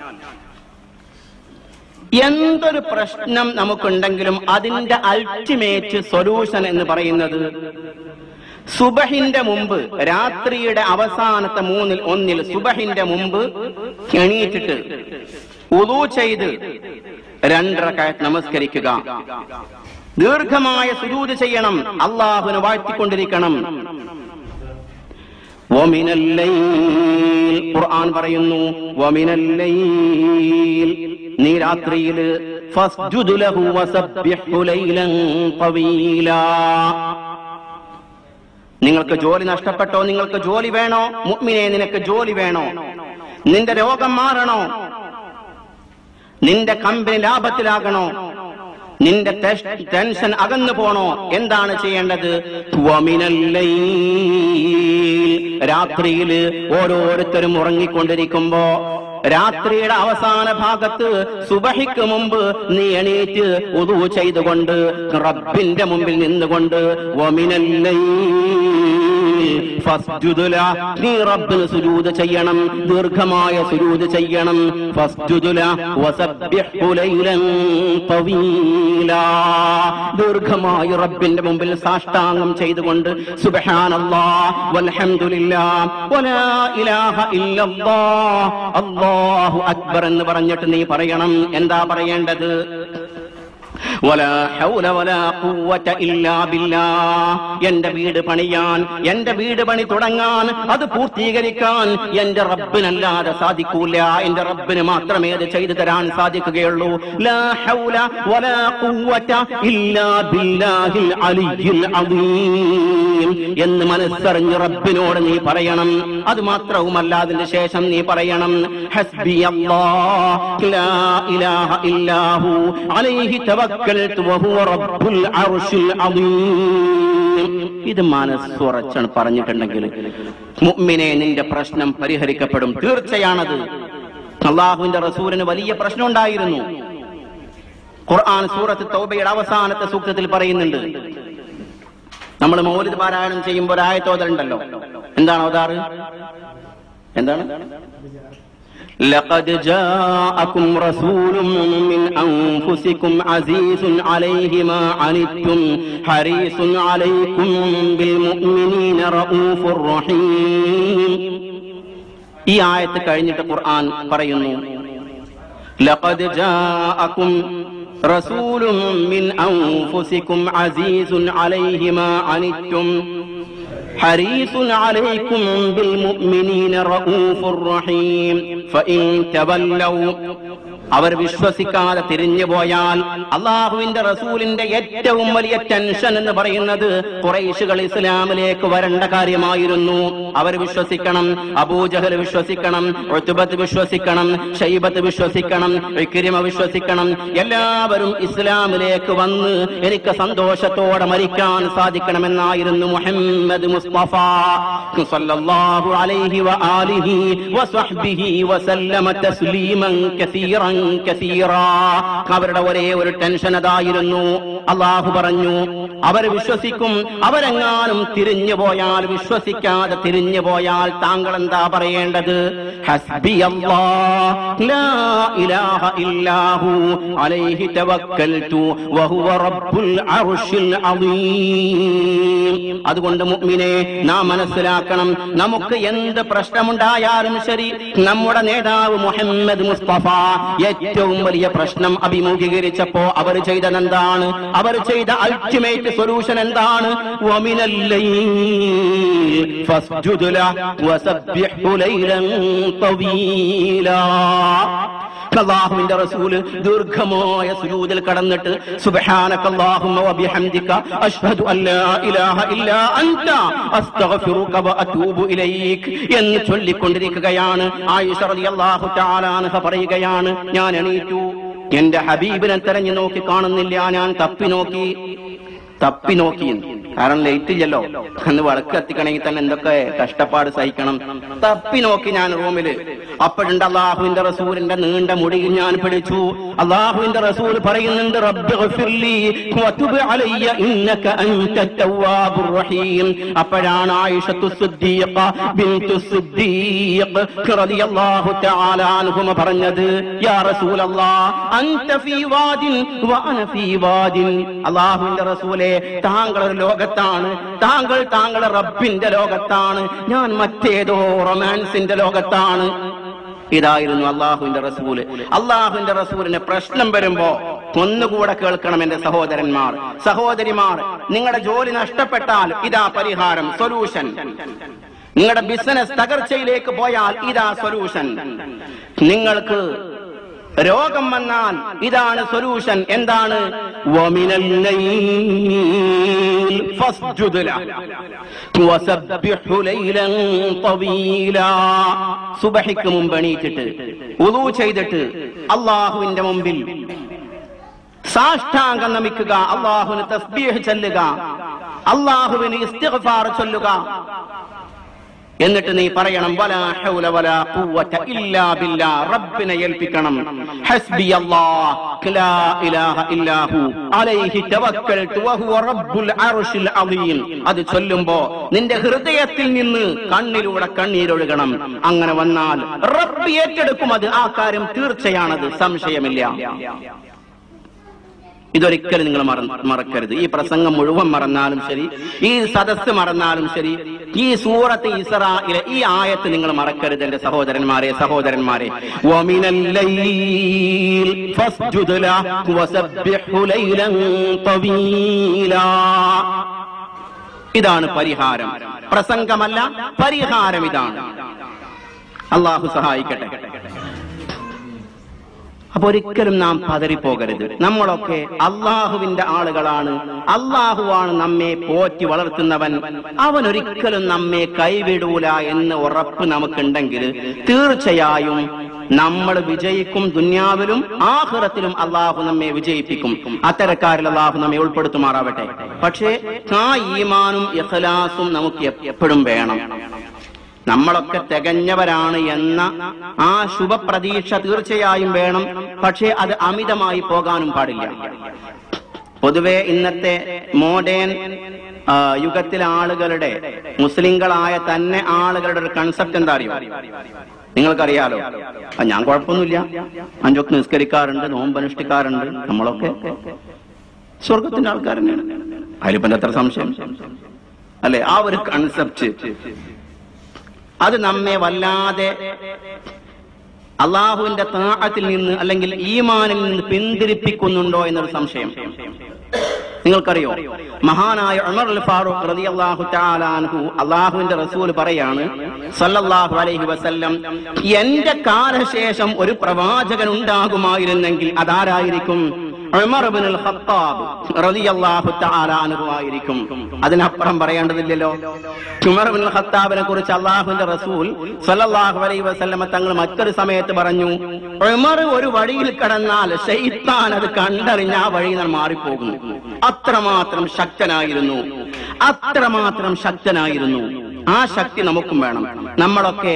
എന്തൊരു പ്രശ്നം നമുക്കുണ്ടെങ്കിലും അതിന്റെ അൾട്ടിമേറ്റ് സൊല്യൂഷൻ എന്ന് പറയുന്നത് സുബഹിന്റെ മുമ്പ് രാത്രിയുടെ അവസാനത്തെ മൂന്നിൽ ഒന്നിൽ സുബഹിന്റെ മുമ്പ് എണീറ്റിട്ട് ഉദു ചെയ്ത് രണ്ടരക്കായത്ത് നമസ്കരിക്കുക ദീർഘമായ സുജൂത് ചെയ്യണം അള്ളാഹുവിനെ വാഴ്ത്തിക്കൊണ്ടിരിക്കണം വമിനല്ലൈൽ ഖുർആൻ പറയുന്നു വമിനല്ലൈൽ നീ രാത്രിയിൽ ഫസ്ജുദ് ലഹു വസബ്ബിഹു ലൈലൻ തവീലാ നിങ്ങൾക്ക് ജോലി നഷ്ടപ്പെട്ടോ നിങ്ങൾക്ക് ജോലി വേണോ മുഅ്മിനെ നിനക്ക് ജോലി വേണോ നിന്റെ രോഗം മാറണോ നിന്റെ കമ്പനി ലാഭത്തിലാകണോ നിന്റെ ടെസ്- ടെൻഷൻ അകന്നു പോണോ എന്താണ് ചെയ്യേണ്ടത് വമിനല്ലൈൽ. രാത്രിയില് ഓരോരുത്തരും ഉറങ്ങിക്കൊണ്ടിരിക്കുമ്പോ രാത്രിയുടെ അവസാന ഭാഗത്ത് സുബഹിക്ക് മുമ്പ് നീ എണീറ്റ് ഉദു ചെയ്തുകൊണ്ട് റബ്ബിന്റെ മുമ്പിൽ നിന്നുകൊണ്ട് വമിനല്ലൈൽ ഫസ്ജുദ് ല. നീ റബ്ബിന് സുജൂദ് ചെയ്യണം ദീർഘമായ സുജൂദ് ചെയ്യണം ഫസ്ജുദ് ല. വസബ്ബിഹു ലൈലൻ തവീലാ. ദീർഘമായി റബ്ബിന്റെ മുമ്പിൽ സാഷ്ടാംഗം ചെയ്തുകൊണ്ട് സുബ്ഹാനല്ലാഹ് വൽഹംദുലില്ലാഹ് വലാ ഇലാഹ ഇല്ലല്ലാഹ് അല്ലാഹു അക്ബർ എന്ന് പറഞ്ഞിട്ട് നീ പറയണം എന്താ പറയേണ്ടത് വലാ ഹൗല വലാ ഖുവ്വത ഇല്ലാ ബില്ലാഹ്. എന്റെ വീട് പണിയാൻ എന്റെ വീട് പണി തുടങ്ങാൻ അത് പൂർത്തീകരിക്കാൻ എന്റെ റബ്ബിനല്ലാതെ സാധിക്കൂല എന്റെ റബ്ബിന് മാത്രമേ അത് ചെയ്തു തരാൻ സാധിക്കുകയുള്ളൂ ലാ ഹൗല വലാ ഖുവ്വത ഇല്ലാ ബില്ലാഹിൽ അലിയ്യിൽ അദീം എന്ന് മനസ്സറിഞ്ഞ് റബ്ബിനോട് നീ പറയണം അത് മാത്രവുമല്ല അതിന്റെ ശേഷം നീ പറയണം ഹസ്ബി അല്ലാഹ് ലാ ഇലാഹ ഇല്ലാഹു അലൈഹി തവക്കൽതു വഹുവ റബ്ബുൽ അർശിൽ അദീം ഇത് മനസ്സുറച്ചാണ് പറഞ്ഞിട്ടുണ്ടെങ്കിൽ മുഅ്മിനെ നിന്റെ പ്രശ്നം പരിഹരിക്കപ്പെടും തീർച്ചയാണത് അള്ളാഹുവിന്റെ റസൂലിന് വലിയ പ്രശ്നം ഉണ്ടായിരുന്നു ഖുർആൻ സൂറത്ത് തൗബയുടെ അവസാനത്തെ സൂക്തത്തിൽ പറയുന്നുണ്ട് നമ്മൾ മൗലിദ് പാരായണം ചെയ്യുമ്പോൾ ഒരായത്ത് ഓതലുണ്ടല്ലോ എന്താണ് ഓതാറ് എന്താണ് لقد جاءكم رسول من أنفسكم عزيز عليه ما عنتم حريص عليكم بالمؤمنين رؤوف رحيم ഈ ആയത്ത് കഴിഞ്ഞിട്ട് ഖുർആൻ പറയുന്നു لقد جاءكم رسول من أنفسكم عزيز عليه ما عنتم حريص عليكم بالمؤمنين رؤوف رحيم فإن تولوا അവർ വിശ്വസിക്കാതെ തിരിഞ്ഞു പോയാൽ അള്ളാഹുവിന്റെ റസൂലിന്റെ ഏറ്റവും വലിയ ടെൻഷൻ എന്ന് പറയുന്നത് കുറേശുകൾ ഇസ്ലാമിലേക്ക് വരേണ്ട കാര്യമായിരുന്നു അവർ വിശ്വസിക്കണം അബൂജഹൽ വിശ്വസിക്കണം ഒത്തുബത്ത് വിശ്വസിക്കണം ഷൈബത്ത് വിശ്വസിക്കണം വിക്രിമ വിശ്വസിക്കണം എല്ലാവരും ഇസ്ലാമിലേക്ക് വന്ന് എനിക്ക് സന്തോഷത്തോടെ മരിക്കാൻ സാധിക്കണമെന്നായിരുന്നു മുഹമ്മദ് മുസ്തഫ സല്ലല്ലാഹു അലൈഹി വആലിഹി വസഹ്ബിഹി വസല്ലമ തസ്ലീമൻ കസീറൻ കസീറാ അവരുടെ ഒരേ ഒരു ടെൻഷൻ അതായിരുന്നു അള്ളാഹു പറഞ്ഞു അവർ വിശ്വസിക്കും അവരെങ്ങാനും തിരിഞ്ഞു പോയാൽ വിശ്വസിക്കാതെ തിരിഞ്ഞു പോയാൽ താങ്കൾ എന്താ പറയേണ്ടത് ഹസ്ബി ലാ ഇലാഹ ഇല്ലാഹു അലൈഹി തവക്കൽതു വഹുവ റബ്ബുൽ അർശിൽ അദീം അതുകൊണ്ട് മുഅ്മിനെ നാം മനസ്സിലാക്കണം നമുക്ക് എന്ത് പ്രശ്നമുണ്ടായാലും ശരി നമ്മുടെ നേതാവ് മുഹമ്മദ് മുസ്തഫ ഏറ്റവും വലിയ പ്രശ്നം അഭിമുഖീകരിച്ചപ്പോ അവർ ചെയ്തതെന്താണ് അവർ ചെയ്ത അൾട്ടിമേറ്റ് സൊല്യൂഷൻ എന്താണ് അള്ളാഹുവിന്റെ റസൂല് ദീർഘമായ സുജൂദിൽ കടന്നിട്ട് സുബ്ഹാനകല്ലാഹുമ്മ വബിഹംദിക അഷ്ഹദു അല്ലാ ഇലാഹ ഇല്ലാ അൻത അസ്തഗ്ഫിറുക വഅതൂബു ഇലൈക് എന്ന് ചൊല്ലിക്കൊണ്ടിരിക്കുകയാണ് ആയിഷ റളിയല്ലാഹു തആല അൻഹ പറയുകയാണ് ഞാൻ എണീറ്റു എന്റെ ഹബീബിനെ തെരഞ്ഞു നോക്കി കാണുന്നില്ല ഞാൻ തപ്പി നോക്കി തപ്പി നോക്കി കാരണം ലേറ്റ് ഇല്ലല്ലോ അന്ന് വിളക്ക് കത്തിക്കണമെങ്കിൽ തന്നെ എന്തൊക്കെ കഷ്ടപ്പാട് സഹിക്കണം തപ്പി നോക്കി ഞാൻ റൂമില് അപ്പോഴുണ്ട് അള്ളാഹുവിന്റെ റസൂലിന്റെ നീണ്ട മുടി ഞാൻ പിടിച്ചു അള്ളാഹുവിന്റെ റസൂൽ പറയുന്നുണ്ട് റബ്ബി ഗഫിർലി വതുബ് അലയ്യ ഇന്നക അൻത തവ്വാബുർ റഹീം അപ്പോഴാണ് ആയിഷത്തു സിദ്ദീഖ ബിൻതു സിദ്ദീഖ് റളിയല്ലാഹു തആല അൻഹുമ പറഞ്ഞത് യാ റസൂലല്ലാഹ് അൻത ഫീ വാദിൻ വഅന ഫീ വാദിൻ അള്ളാഹുവിന്റെ റസൂലെ താങ്കൾ ഒരു ലോകത്താണ് താങ്കൾ താങ്കളുടെ റബ്ബിന്റെ ലോകത്താണ് ഞാൻ മറ്റേതോ റൊമാൻസിന്റെ ലോകത്താണ് ഇതായിരുന്നു അള്ളാഹുവിന്റെ റസൂല് അള്ളാഹുവിന്റെ റസൂലിന് പ്രശ്നം വരുമ്പോ ഒന്നുകൂടെ കേൾക്കണം എന്റെ സഹോദരന്മാർ സഹോദരിമാർ നിങ്ങളുടെ ജോലി നഷ്ടപ്പെട്ടാൽ ഇതാ പരിഹാരം സൊല്യൂഷൻ നിങ്ങളുടെ ബിസിനസ് തകർച്ചയിലേക്ക് പോയാൽ ഇതാ സൊല്യൂഷൻ നിങ്ങൾക്ക് രോഗം വന്നാൽ ഇതാണ് സൊല്യൂഷൻ എന്താണ് വമിനൽ ലൈൽ ഫസ്ജുദ് ലഹ് വസബ്ബിഹു ലൈലൻ തവീലാ സുബഹിക്ക് മുമ്പ് എണീറ്റിട്ട് ഉളൂ ചെയ്തിട്ട് അള്ളാഹുവിന്റെ മുമ്പിൽ സാഷ്ടാംഗം നമിക്കുക അള്ളാഹുവിന് തസ്ബീഹ് ചൊല്ലുക അള്ളാഹുവിന് ഇസ്തിഗ്ഫാർ ചൊല്ലുക എന്നിട്ട് നീ പറയണം വലാ ഹൗല വലാ ഖുവത ഇല്ലാ ബില്ലാ റബ്ബിനെ ഏൽപ്പിക്കണം ഹസ്ബി അല്ലാഹ് ലാ ഇലാഹ ഇല്ലാഹു അലൈഹി തവക്കൽതു വഹുവ റബ്ബുൽ അർശിൽ അദീം അത് ചൊല്ലുമ്പോ നിന്റെ ഹൃദയത്തിൽ നിന്ന് കണ്ണിലൂടെ കണ്ണീരൊഴുകണം അങ്ങനെ വന്നാൽ റബ്ബ് ഏറ്റെടുക്കും അത് ആ കാര്യം തീർച്ചയാണത് സംശയമില്ല ഇതൊരിക്കലും നിങ്ങൾ മറ- മറക്കരുത് ഈ പ്രസംഗം മുഴുവൻ മറന്നാലും ശരി ഈ സദസ്സ് മറന്നാലും ശരി ഈ സൂറത്ത് ഇസ്രായിലെ ഈ ആയത്ത് നിങ്ങൾ മറക്കരുത് എന്റെ സഹോദരന്മാരെ സഹോദരന്മാരെ വമിനൽ ലൈൽ ഫസ്ജുദ് ലഹു വസബ്ബിഹു ലൈലൻ തവീലാ ഇതാണ് പരിഹാരം പ്രസംഗമല്ല പരിഹാരം ഇതാണ് അള്ളാഹു സഹായിക്കട്ടെ അപ്പൊ ഒരിക്കലും നാം പതറിപ്പോകരുത് നമ്മളൊക്കെ അള്ളാഹുവിന്റെ ആളുകളാണ് അള്ളാഹുവാണ് നമ്മെ പോറ്റി വളർത്തുന്നവൻ അവൻ ഒരിക്കലും നമ്മെ കൈവിടൂല എന്ന് ഉറപ്പ് നമുക്കുണ്ടെങ്കിൽ തീർച്ചയായും നമ്മൾ വിജയിക്കും ദുന്യാവിലും ആഹ്റത്തിലും അള്ളാഹു നമ്മെ വിജയിപ്പിക്കും അത്തരക്കാരിൽ അള്ളാഹു നമ്മെ ഉൾപ്പെടുത്തുമാറാവട്ടെ പക്ഷേ ആ ഈമാനും ഇഖ്ലാസും നമുക്ക് എപ്പോഴും വേണം നമ്മളൊക്കെ തികഞ്ഞവരാണ് എന്ന ആ ശുഭപ്രതീക്ഷ തീർച്ചയായും വേണം പക്ഷേ അത് അമിതമായി പോകാനും പാടില്ല പൊതുവെ ഇന്നത്തെ മോഡേൺ ആ, യുഗത്തിലെ ആളുകളുടെ മുസ്ലിങ്ങളായ തന്നെ ആളുകളുടെ ഒരു കൺസെപ്റ്റ് എന്താ അറിയോ നിങ്ങൾക്കറിയാലോ ആ, ഞാൻ കുഴപ്പമൊന്നുമില്ല അഞ്ചൊക്കെ നിസ്കരിക്കാറുണ്ട് നോമ്പനുഷ്ഠിക്കാറുണ്ട് നമ്മളൊക്കെ സ്വർഗത്തിന്റെ ആൾക്കാർ തന്നെയാണ് അതിലിപ്പോ എത്ര സംശയം അല്ലെ ആ ഒരു കൺസെപ്റ്റ് അത് നമ്മെ വല്ലാതെ അള്ളാഹുവിന്റെ താഴത്തിൽ നിന്ന് അല്ലെങ്കിൽ ഈമാനിൽ നിന്ന് പിന്തിരിപ്പിക്കുന്നുണ്ടോ എന്നൊരു സംശയം നിങ്ങൾക്കറിയോ മഹാനായ ഉമർ അൽ ഫാറൂഖ് റളിയല്ലാഹു തആല അൻഹു അള്ളാഹുവിന്റെ റസൂൽ പറയാണ് സല്ലല്ലാഹു അലൈഹി വസല്ലം എന്റെ കാലശേഷം ഒരു പ്രവാചകൻ ഉണ്ടാകുമായിരുന്നെങ്കിൽ അതാരായിരിക്കും ഉമർ ഇബ്നുൽ ഖത്താബ് റളിയല്ലാഹു തആല അൻഹു ആയിരിക്കും അതിനപ്പുറം പറയേണ്ടതില്ലല്ലോ ഉമർ ഇബ്നുൽ ഖത്താബിനെ കുറിച്ച് അള്ളാഹുവിന്റെ റസൂൽ സല്ലല്ലാഹു അലൈഹി വസല്ലമ തങ്ങൾ മറ്റൊരു സമയത്ത് പറഞ്ഞു ഉമർ ഒരു വഴിയിൽ കടന്നാൽ ഷെയ്ത്താൻ അത് കണ്ടറിഞ്ഞ് ആ വഴിയിൽ നിന്ന് മാറിപ്പോകുന്നു അത്രമാത്രം ശക്തനായിരുന്നു അത്രമാത്രം ശക്തനായിരുന്നു ആ ശക്തി നമുക്കും വേണം നമ്മളൊക്കെ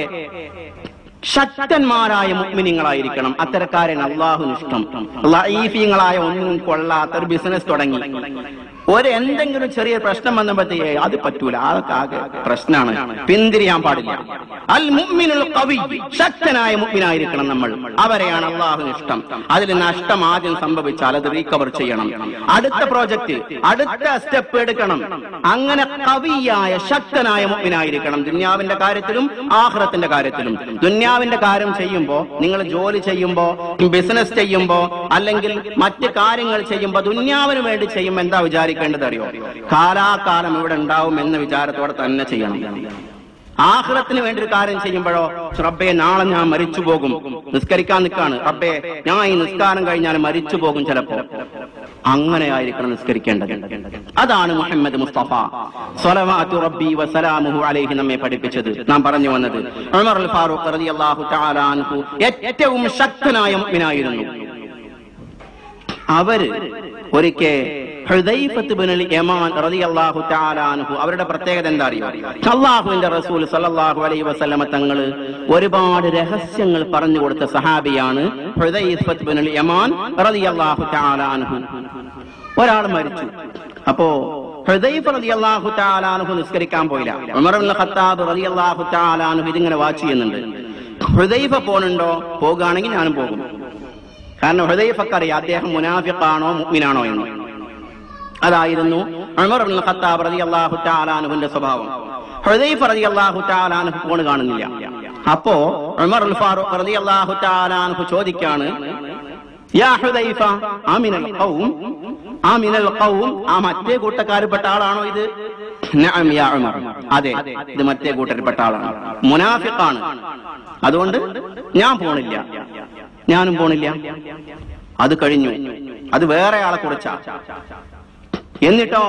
ശക്തന്മാരായ മുഗ്മിനിങ്ങളായിരിക്കണം അത്തരക്കാരൻ അള്ളാഹുന് ഇഷ്ടം ലൈഫീങ്ങളായ ഒന്നും കൊള്ളാത്ത ഒരു ബിസിനസ് തുടങ്ങി ഒരു എന്തെങ്കിലും ചെറിയ പ്രശ്നം വന്നപ്പോഴത്തേ അത് പറ്റൂല അതൊക്കെ ആകെ പ്രശ്നമാണ് പിന്തിരിയാൻ പാടില്ല അൽ മുഅ്മിനുൽ ഖവി ശക്തനായ മുഅ്മിനായിരിക്കണം നമ്മൾ അവരെയാണ് അള്ളാഹുന് ഇഷ്ടം അതിൽ നഷ്ടം ആദ്യം സംഭവിച്ചാൽ അത് റീകവർ ചെയ്യണം അടുത്ത പ്രോജക്റ്റ് അടുത്ത സ്റ്റെപ്പ് എടുക്കണം അങ്ങനെ കവിയായ ശക്തനായ മുഅ്മിനായിരിക്കണം ദുന്യാവിന്റെ കാര്യത്തിലും ആഹ്റത്തിന്റെ കാര്യത്തിലും ദുന്യാവിന്റെ കാര്യം ചെയ്യുമ്പോ നിങ്ങൾ ജോലി ചെയ്യുമ്പോ ബിസിനസ് ചെയ്യുമ്പോ അല്ലെങ്കിൽ മറ്റ് കാര്യങ്ങൾ ചെയ്യുമ്പോ ദുന്യാവിന് വേണ്ടി ചെയ്യുമ്പോ എന്താ വിചാരിക്കേണ്ടത് അറിയോ കാലാകാലം ഇവിടെ ഉണ്ടാവും എന്ന വിചാരത്തോടെ തന്നെ ചെയ്യണം ആഹ്റത്തിന് വേണ്ടി ഒരു കാര്യം ചെയ്യുമ്പോഴോ റബ്ബെ നാളെ ഞാൻ മരിച്ചു പോകും നിസ്കരിക്കാൻ നിൽക്കാണ് റബ്ബെ ഞാൻ ഈ നിസ്കാരം കഴിഞ്ഞാൽ മരിച്ചു പോകും ചിലപ്പോ അങ്ങനെ ആയിരിക്കണം നിസ്കരിക്കേണ്ടത് അതാണ് മുഹമ്മദ് മുസ്തഫ സ്വലവാത്തു റബ്ബി വസലാമുഹു അലൈഹി നമ്മെ പഠിപ്പിച്ചത് നാം പറഞ്ഞു വന്നത് ഉമർ അൽ ഫാറൂഖ് റളിയല്ലാഹു തആല അൻഹു ഏറ്റവും ശക്തനായ മുഅ്മിനായിരുന്നു അവര് ഒരിക്കൽ ഹുദൈഫത്ത് ബിനുൽ യമാൻ റളിയല്ലാഹു തആല അൻഹു അവരുടെ പ്രത്യേകത എന്താ അറിയോ അള്ളാഹുവിന്റെ റസൂൽ സല്ലല്ലാഹു അലൈഹി വസല്ലമ തങ്ങള് ഒരുപാട് രഹസ്യങ്ങൾ പറഞ്ഞു കൊടുത്ത സഹാബിയാണ് ഹുദൈഫത്ത് ബിനുൽ യമാൻ റളിയല്ലാഹു തആല അൻഹു ഒരാൾ മരിച്ചു അപ്പോ ഹുദൈഫ റളിയല്ലാഹു തആല അൻഹു നിസ്കരിക്കാൻ പോയില്ല ഉമർ ഇബ്നുൽ ഖത്താബ് റളിയല്ലാഹു തആല അൻഹു ഇതിങ്ങനെ വാച്ച് ചെയ്യുന്നുണ്ട് ഹുദൈഫ പോണുണ്ടോ പോകുകയാണെങ്കിൽ ഞാനും പോകും കാരണം ഹുദൈഫക്കറിയാം അദ്ദേഹം മുനാഫിഖാണോ മുഅ്മിനാണോ എന്ന് അതായിരുന്നു ഉമർ ഇബ്നുൽ ഖത്താബ് റളിയല്ലാഹു തആല അൻഹുവിന്റെ സ്വഭാവം ഹുദൈഫ റളിയല്ലാഹു തആല അൻഹു പോണ് കാണുന്നില്ല അപ്പോ ഉമർ അൽ ഫാറൂഖ് റളിയല്ലാഹു തആല അൻഹു ചോദിക്കാണ് യാ ഹുദൈഫ ആമിനൽ ഖൗം ആമിനൽ ഖൗം ആ മറ്റേ കൂട്ടക്കാരിൽപ്പെട്ട ആളാണോ ഇത് നഅം യാ ഉമർ അതെ ഇത് മറ്റേ കൂട്ടരിൽപ്പെട്ട ആളാണ് മുനാഫിഖാണ് അതുകൊണ്ട് ഞാൻ പോണില്ല ഞാനും പോണില്ല അത് കഴിഞ്ഞു അത് വേറെ ആളെ കുറിച്ചാ എന്നിട്ടോ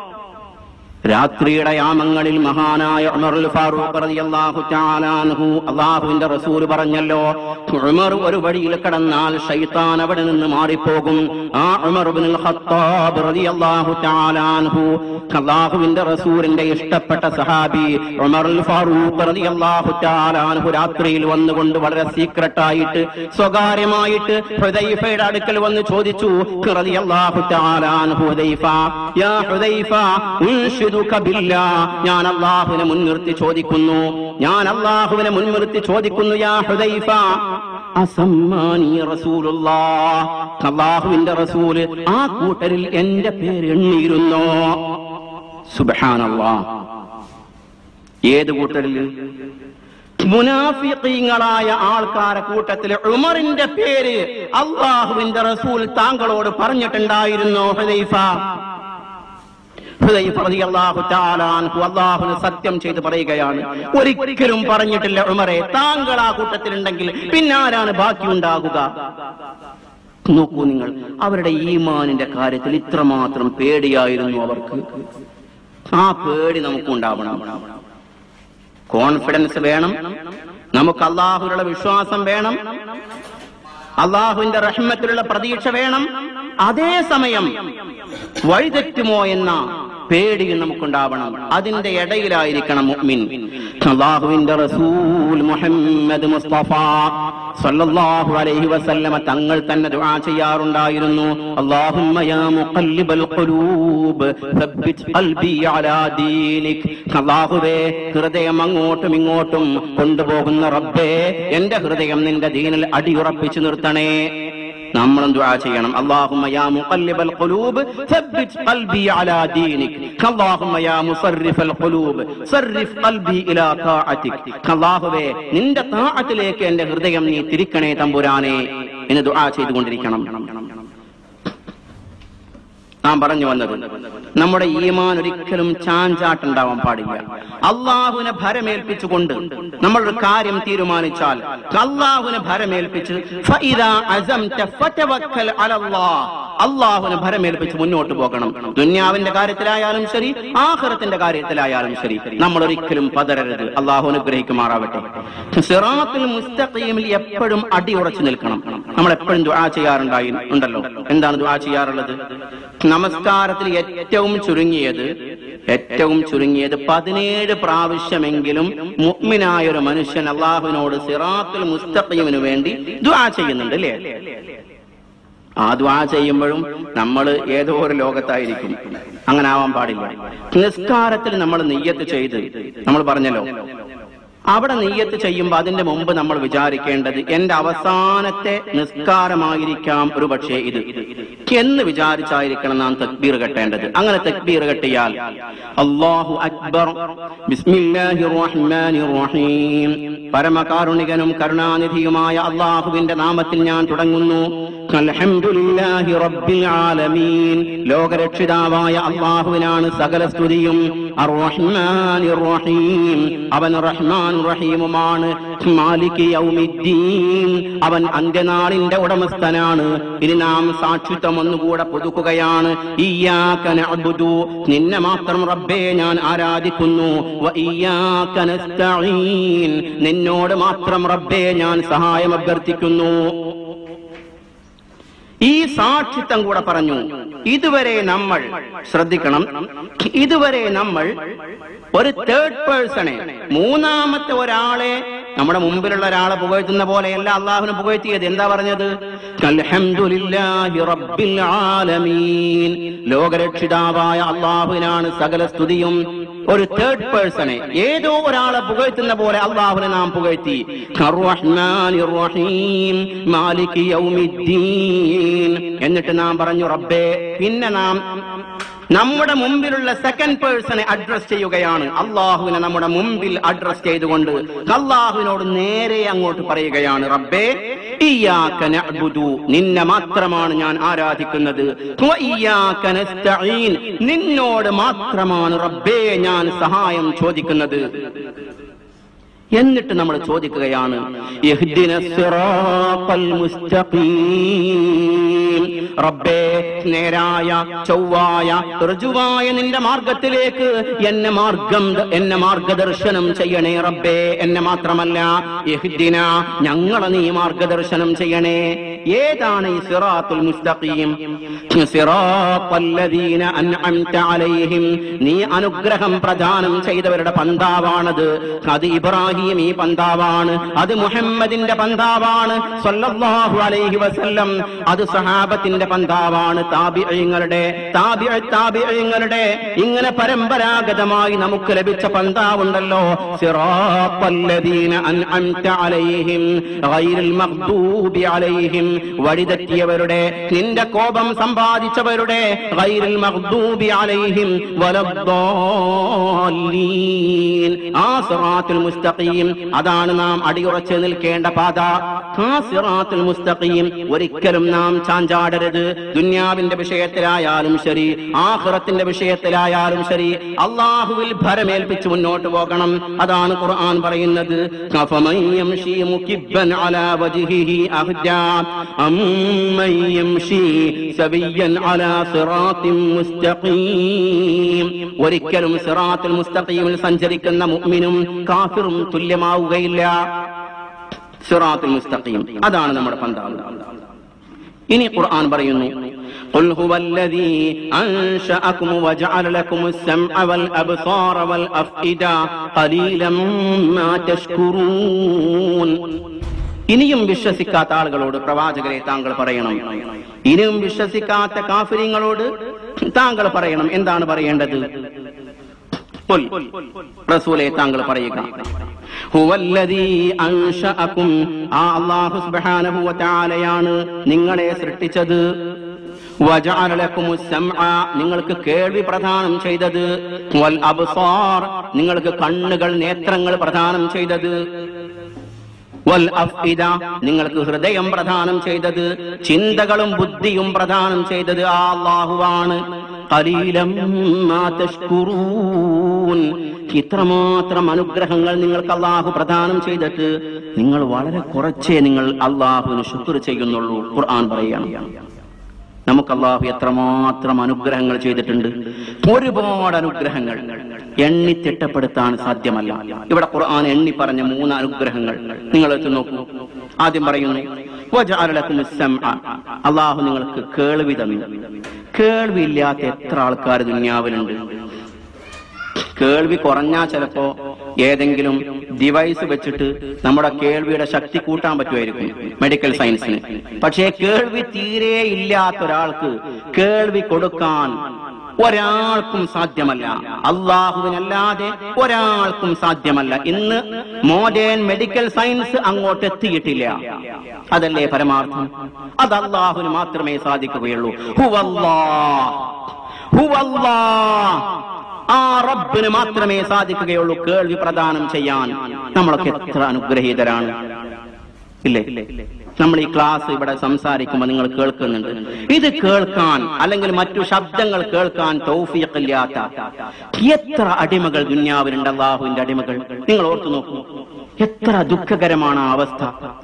രാത്രിയുടെ യാമങ്ങളിൽ മഹാനായ ഉമറുൽ ഫാറൂഖ് റളിയല്ലാഹു തആല അൻഹു അല്ലാഹുവിന്റെ റസൂൽ പറഞ്ഞല്ലോ ഉമർ ഒരു വഴിയിൽ കടന്നാൽ ശൈത്താൻ അവിടെ നിന്ന് മാറിപ്പോകും ആ ഉമർ ഇബ്നുൽ ഖത്താബ് റളിയല്ലാഹു തആല അൻഹു അല്ലാഹുവിന്റെ റസൂലിന്റെ ഇഷ്ടപ്പെട്ട സഹാബി ഉമറുൽ ഫാറൂഖ് റളിയല്ലാഹു തആല അൻഹു രാത്രിയിൽ വന്നുകൊണ്ട് വളരെ സീക്രട്ട് ആയിട്ട് സ്വകാര്യമായിട്ട് ഹുദൈഫയുടെ അടുക്കൽ വന്ന് ചോദിച്ചു റളിയല്ലാഹു തആല അൻഹു ഹുദൈഫ യാ ഹുദൈഫ ഉൻഷിദുക ബില്ലാ ഞാൻ അല്ലാഹുവിനെ മുൻനിർത്തി ചോദിക്കുന്നു ഞാൻ അല്ലാഹുവിനെ മുൻനിർത്തി ചോദിക്കുന്നു യാ ഹുദൈഫ അസമ്മാനി റസൂലുള്ളാഹ് അല്ലാഹുവിന്റെ റസൂല് ആ കൂട്ടരിൽ എന്റെ പേര് എണ്ണിയിരുന്നോ സുബ്ഹാനല്ലാഹ് ഏത് കൂട്ടരിൽ മുനാഫിഖീങ്ങളായ ആൾക്കാരെ കൂട്ടത്തിൽ ഉമറിന്റെ പേര് അള്ളാഹുവിന്റെ റസൂൽ താങ്കളോട് പറഞ്ഞിട്ടുണ്ടായിരുന്നു ഹുദൈഫ ഹുദൈഫ റളിയല്ലാഹു തആല അൻഹു അല്ലാഹുവിന് സത്യം ചെയ്ത് പറയുകയാണ് ഒരിക്കലും പറഞ്ഞിട്ടില്ല ഉമറെ താങ്കൾ ആ കൂട്ടത്തിലുണ്ടെങ്കിൽ പിന്നാരാണ് ബാക്കി ഉണ്ടാകുക നോക്കൂ നിങ്ങൾ അവരുടെ ഈമാനിന്റെ കാര്യത്തിൽ ഇത്രമാത്രം പേടിയായിരുന്നു അവർക്ക് ആ പേടി നമുക്കുണ്ടാവണം കോൺഫിഡൻസ് വേണം നമുക്ക് അള്ളാഹുലുള്ള വിശ്വാസം വേണം അള്ളാഹുവിന്റെ റഹ്മത്തിലുള്ള പ്രതീക്ഷ വേണം അതേസമയം വഴിതെറ്റുമോ എന്ന പേടിയും നമുക്കുണ്ടാവണം അതിന്റെ ഇടയിലായിരിക്കണം മുഅ്മിൻ അള്ളാഹുവിന്റെ റസൂൽ മുഹമ്മദ് മുസ്തഫ സല്ലല്ലാഹു അലൈഹി വസല്ലമ തങ്ങൾ തന്നെ ദുആ ചെയ്യാറുണ്ടായിരുന്നു അല്ലാഹുമ്മ യാ മുഖല്ലിബൽ ഖുലൂബ് സബ്ബിത് ഖൽബി അലാ ദീനിക് അല്ലാഹുവേ ഹൃദയം അങ്ങോട്ടും ഇങ്ങോട്ടും കൊണ്ടുപോകുന്ന റബ്ബേ എന്റെ ഹൃദയം നിന്റെ ദീനിൽ അടിയുറപ്പിച്ചു നിർത്തണേ നമ്മളും ദുആ ചെയ്യണം അല്ലാഹുമ്മ യാ മുഖല്ലിബൽ ഖുലൂബ് സബ്ബിത് ഖൽബി അലാ ദീനിക് അല്ലാഹുമ്മ യാ മുസർരിഫൽ ഖുലൂബ് സർരിഫ് ഖൽബി ഇലാ താഅതിക് അല്ലാഹുവേ നിന്റെ താഅത്തിലേക്ക് എന്റെ ഹൃദയം നീ തിരിക്കണേ തമ്പുരാനെ എന്ന് ദുആ ചെയ്തുകൊണ്ടിരിക്കണം നാം പറഞ്ഞു വന്നത് നമ്മുടെ ഈമാൻ ഒരിക്കലും ചാഞ്ചാട്ടുണ്ടാവാൻ പാടില്ല അള്ളാഹുവിനെ ഭരമേൽപ്പിച്ചുകൊണ്ട് നമ്മൾ ഒരു കാര്യം തീരുമാനിച്ചാൽ അള്ളാഹുവിനെ ഭരമേൽപ്പിച്ച് ഫഇദാ അസംത ഫതവക്കൽ അലല്ലാഹ്. അള്ളാഹുവിനെ ഭരമേൽപ്പിച്ച് മുന്നോട്ട് പോകണം ദുന്യാവിന്റെ കാര്യത്തിലായാലും ശരി ആഖിറത്തിന്റെ കാര്യത്തിലായാലും ശരി നമ്മൾ ഒരിക്കലും പതരരുത് അള്ളാഹു അനുഗ്രഹിക്കുമാറാവട്ടെ സിറാത്തുൽ മുസ്തഖീമിൽ എപ്പോഴും അടിയുറച്ചു നിൽക്കണം നമ്മൾ എപ്പോഴും ദുആ ചെയ്യാറുണ്ടായി ഉണ്ടല്ലോ എന്താണ് ദുആ ചെയ്യാറുള്ളത് നമസ്കാരത്തിൽ ഏറ്റവും ചുരുങ്ങിയത് ഏറ്റവും ചുരുങ്ങിയത് പതിനേഴ് പ്രാവശ്യമെങ്കിലും മുഅ്മിനായ ഒരു മനുഷ്യൻ അള്ളാഹുവിനോട് സിറാത്തുൽ മുസ്തഖീമിന് വേണ്ടി ദുആ ചെയ്യുന്നുണ്ട് അല്ലേ ആ ദ്വാ ചെയ്യുമ്പോഴും നമ്മൾ ഏതോ ഒരു ലോകത്തായിരിക്കും അങ്ങനെ ആവാൻ പാടില്ല നിസ്കാരത്തിൽ നമ്മൾ നെയ്യത്ത് ചെയ്ത് നമ്മൾ പറഞ്ഞല്ലോ അവിടെ നെയ്യത്ത് ചെയ്യുമ്പോൾ അതിന്റെ മുമ്പ് നമ്മൾ വിചാരിക്കേണ്ടത് എന്റെ അവസാനത്തെ നിസ്കാരമായിരിക്കാം ഒരു പക്ഷേ ഇത് എന്ന് വിചാരിച്ചായിരിക്കണം നാം തക്ബീർ കെട്ടേണ്ടത് അങ്ങനെ തക്ബീർ കെട്ടിയാൽ അള്ളാഹു അക്ബർ ബിസ്മില്ലാഹിർ റഹ്മാനിർ റഹീം പരമകാരുണികനും കരുണാനിധിയുമായ അള്ളാഹുവിന്റെ നാമത്തിൽ ഞാൻ തുടങ്ങുന്നു അൽഹംദുലില്ലാഹി റബ്ബിൽ ആലമീൻ ലോകരക്ഷിതാവായ അള്ളാഹുവിനാണ് സകല സ്തുതിയും അർ റഹ്മാനിർ റഹീം അവൻ റഹ്മാൻ റഹീമുമാണ് മാലിക് യൗമിദ്ദീൻ അവൻ അന്ത്യനാളിന്റെ ഉടമസ്ഥനാണ് ഇനി നാം സാക്ഷിത്വം ഒന്നുകൂടെ പുതുക്കുകയാണ് ഇയ്യാക നഅ്ബുദു നിന്നെ മാത്രം റബ്ബേ ഞാൻ ആരാധിക്കുന്നു വ ഇയ്യാക നസ്തഈൻ നിന്നോട് മാത്രം റബ്ബേ ഞാൻ സഹായം അഭ്യർത്ഥിക്കുന്നു ഈ സാക്ഷിത്വം കൂടെ പറഞ്ഞു ഇതുവരെ നമ്മൾ ശ്രദ്ധിക്കണം ഇതുവരെ നമ്മൾ ഒരു തേർഡ് പേഴ്സണെ മൂന്നാമത്തെ ഒരാളെ നമ്മുടെ മുമ്പിലുള്ള ഒരാളെ പുകഴ്ത്തുന്ന പോലെയല്ല അള്ളാഹുവിനെ പുകഴ്ത്തിയത് എന്താ പറഞ്ഞത് അൽഹംദുലില്ലാഹി റബ്ബിൽ ആലമീൻ ലോകരക്ഷിതാവായ അള്ളാഹുവിനാണ് സകല സ്തുതിയും ഒരു തേർഡ് പേഴ്സണെ ഏതോ ഒരാളെ പുകഴ്ത്തുന്ന പോലെ അള്ളാഹുവിനെ നാം പുകഴ്ത്തി അർറഹ്മാനിർ റഹീം മാലിക് യൗമിദ്ദീൻ എന്നിട്ട് നാം പറഞ്ഞു റബ്ബേ പിന്നെ നാം നമ്മുടെ മുമ്പിലുള്ള സെക്കൻഡ് പേഴ്സണെ അഡ്രസ് ചെയ്യുകയാണ് അള്ളാഹുവിനെ നമ്മുടെ മുമ്പിൽ അഡ്രസ് ചെയ്തുകൊണ്ട് അള്ളാഹുവിനോട് നേരെ അങ്ങോട്ട് പറയുകയാണ് റബ്ബേ ഇയ്യാക നഅ്ബുദു നിന്നെ മാത്രമാണ് ഞാൻ ആരാധിക്കുന്നത് വ ഇയ്യാക നസ്തഈൻ നിന്നോട് മാത്രമാണ് റബ്ബേ ഞാൻ സഹായം ചോദിക്കുന്നത് എന്നിട്ട് നമ്മൾ ചോദിക്കുകയാണ് ഇഹ്ദിന സിറാത്തൽ മുസ്തഖീം റബ്ബേ നേരായ ചൊവ്വായ ഋജുവായ നിന്റെ മാർഗത്തിലേക്ക് എന്നെ മാർഗം എന്നെ മാർഗദർശനം ചെയ്യണേ റബ്ബേ എന്നെ മാത്രമല്ല ഇഹ്ദിന ഞങ്ങളെ നീ മാർഗദർശനം ചെയ്യണേ ഏതാണ് ഈ സിറാത്തുൽ മുസ്തഖീം സിറാത്തല്ലദീന അൻഅംത അലൈഹിം നീ അനുഗ്രഹം പ്രദാനം ചെയ്തവരുടെ പന്താവാണത് അത് ഇബ്രാഹിം ഈ പന്താവാണ് അത് മുഹമ്മദിന്റെ പന്താവാണ് സല്ലല്ലാഹു അലൈഹി വസല്ലം അത് സഹാബത്തിന്റെ പന്താവാണ് താബിഈങ്ങളുടെ താബിഅ താബിഈങ്ങളുടെ ഇങ്ങനെ പരമ്പരാഗതമായി നമുക്ക് ലഭിച്ച പന്താവുണ്ടല്ലോ സിറാത്തല്ലദീന അൻഅംത അലൈഹിം ഗൈറുൽ മഗ്ദൂബി അലൈഹിം വഴിതെറ്റിയവരുടെ നിന്റെ കോപം സമ്പാദിച്ചവരുടെ ഗൈറുൽ മഗ്ദൂബി അലൈഹിം വലദ്ദാല്ലീൻ ആ സിറാത്തുൽ മുസ്തഖീം അതാണ് നാം അടിയുറച്ച് നിൽക്കേണ്ട പാത ആ സിറാത്തുൽ മുസ്തഖീം ഒരിക്കലും നാം ചാഞ്ചാടരുത് ദുന്യാവിന്റെ വിഷയത്തിലായാലും ശരി ആഖിറത്തിന്റെ വിഷയത്തിലായാലും ശരി അള്ളാഹുവിൽ ഭരമേൽപ്പിച്ച് മുന്നോട്ട് പോകണം അതാണ് ഖുർആൻ പറയുന്നത് അഫമൻ യംശി മുകിബ്ബൻ അലാ വജ്ഹിഹി അഹ്ദാ അമ്മൻ യംശി സവിയ്യൻ അലാ സിറാത്തിൻ മുസ്തഖീം ഒരിക്കലും സിറാത്തുൽ മുസ്തഖീമിൽ സഞ്ചരിക്കുന്ന മുഅ്മിനും കാഫിറും തുല്യമാവുകയില്ല സിറാത്തുൽ മുസ്തഖീം അതാണ് നമ്മുടെ പന്താവ് ഇനി ഖുർആൻ പറയുന്നു قل هو الذي أنشأكم وجعل لكم السمع والأبصار والأفئدة قليلا ما تشكرون ഇനിയും വിശ്വസിക്കാത്ത ആളുകളോട് പ്രവാചകരെ താങ്കൾ പറയണം ഇനിയും വിശ്വസിക്കാത്ത കാഫിര്യങ്ങളോട് താങ്കൾ പറയണം എന്താണ് പറയേണ്ടത് ഖുൽ, റസൂലെ താങ്കൾ പറയുക ഹുവല്ലദീ അൻശഅകും ആ അല്ലാഹു സുബ്ഹാനഹു വ തആലയാണ് നിങ്ങളെ സൃഷ്ടിച്ചത് വജഅല ലക്കുമുസ് സമഅ നിങ്ങൾക്ക് കേൾവി പ്രദാനം ചെയ്തത് വൽ അബ്സാർ നിങ്ങൾക്ക് കണ്ണുകൾ നേത്രങ്ങൾ പ്രദാനം ചെയ്തത് വൽ അഫ്ഇദ നിങ്ങൾക്ക് ഹൃദയം പ്രദാനം ചെയ്തത് ചിന്തകളും ബുദ്ധിയും പ്രദാനം ചെയ്തത് ആ അള്ളാഹുവാണ് ഖലീലം മാ തഷ്കുറൂൻ ഇത്രമാത്രം അനുഗ്രഹങ്ങൾ നിങ്ങൾക്ക് അള്ളാഹു പ്രദാനം ചെയ്തിട്ട് നിങ്ങൾ വളരെ കുറച്ചേ നിങ്ങൾ അള്ളാഹുവിന് ശുക്ർ ചെയ്യുന്നുള്ളൂ ഖുർആൻ പറയുകയാണ് നമുക്ക് അള്ളാഹു എത്രമാത്രം അനുഗ്രഹങ്ങൾ ചെയ്തിട്ടുണ്ട് ഒരുപാട് അനുഗ്രഹങ്ങൾ എണ്ണി തിട്ടപ്പെടുത്താൻ സാധ്യമല്ല ഇവിടെ ഖുർആൻ എണ്ണി പറഞ്ഞ മൂന്ന് അനുഗ്രഹങ്ങൾ നിങ്ങൾ എടുത്ത് നോക്കൂ ആദ്യം പറയുന്നു "വജഅല ലക്കുമുസ് സമഅ." അള്ളാഹു നിങ്ങൾക്ക് കേൾവി തന്നു കേൾവി ഇല്ലാത്ത എത്ര ആൾക്കാർ ദുന്യാവിലുണ്ട് കേൾവി കുറഞ്ഞാൽ ചിലപ്പോ ഏതെങ്കിലും ഡിവൈസ് വെച്ചിട്ട് നമ്മുടെ കേൾവിയുടെ ശക്തി കൂട്ടാൻ പറ്റുമായിരിക്കും മെഡിക്കൽ സയൻസിന് പക്ഷേ കേൾവി തീരെ ഇല്ലാത്ത ഒരാൾക്ക് കേൾവി കൊടുക്കാൻ ഒരാൾക്കും സാധ്യമല്ല അള്ളാഹുവിനല്ലാതെ ഒരാൾക്കും സാധ്യമല്ല ഇന്ന് മോഡേൺ മെഡിക്കൽ സയൻസ് അങ്ങോട്ട് എത്തിയിട്ടില്ല അതല്ലേ പരമാർത്ഥം അത് അള്ളാഹുവിന് മാത്രമേ സാധിക്കുകയുള്ളൂ ഹുവല്ലാഹ്. ഹുവല്ലാഹ്. ആ റബ്ബിന് മാത്രമേ സാധിക്കുകയുള്ളൂ കേൾവി പ്രദാനം ചെയ്യാൻ നമ്മളൊക്കെ എത്ര അനുഗ്രഹീതരാണ് ഇല്ലേ നമ്മൾ ഈ ക്ലാസ് ഇവിടെ സംസാരിക്കുമ്പോൾ നിങ്ങൾ കേൾക്കുന്നുണ്ട് ഇത് കേൾക്കാൻ അല്ലെങ്കിൽ മറ്റു ശബ്ദങ്ങൾ കേൾക്കാൻ തൗഫീഖില്ലാത്ത എത്ര അടിമകൾ ദുന്യാവിലുണ്ട് അള്ളാഹുവിന്റെ അടിമകൾ നിങ്ങൾ ഓർത്തു നോക്കൂ എത്ര ദുഃഖകരമാണ് ആ അവസ്ഥ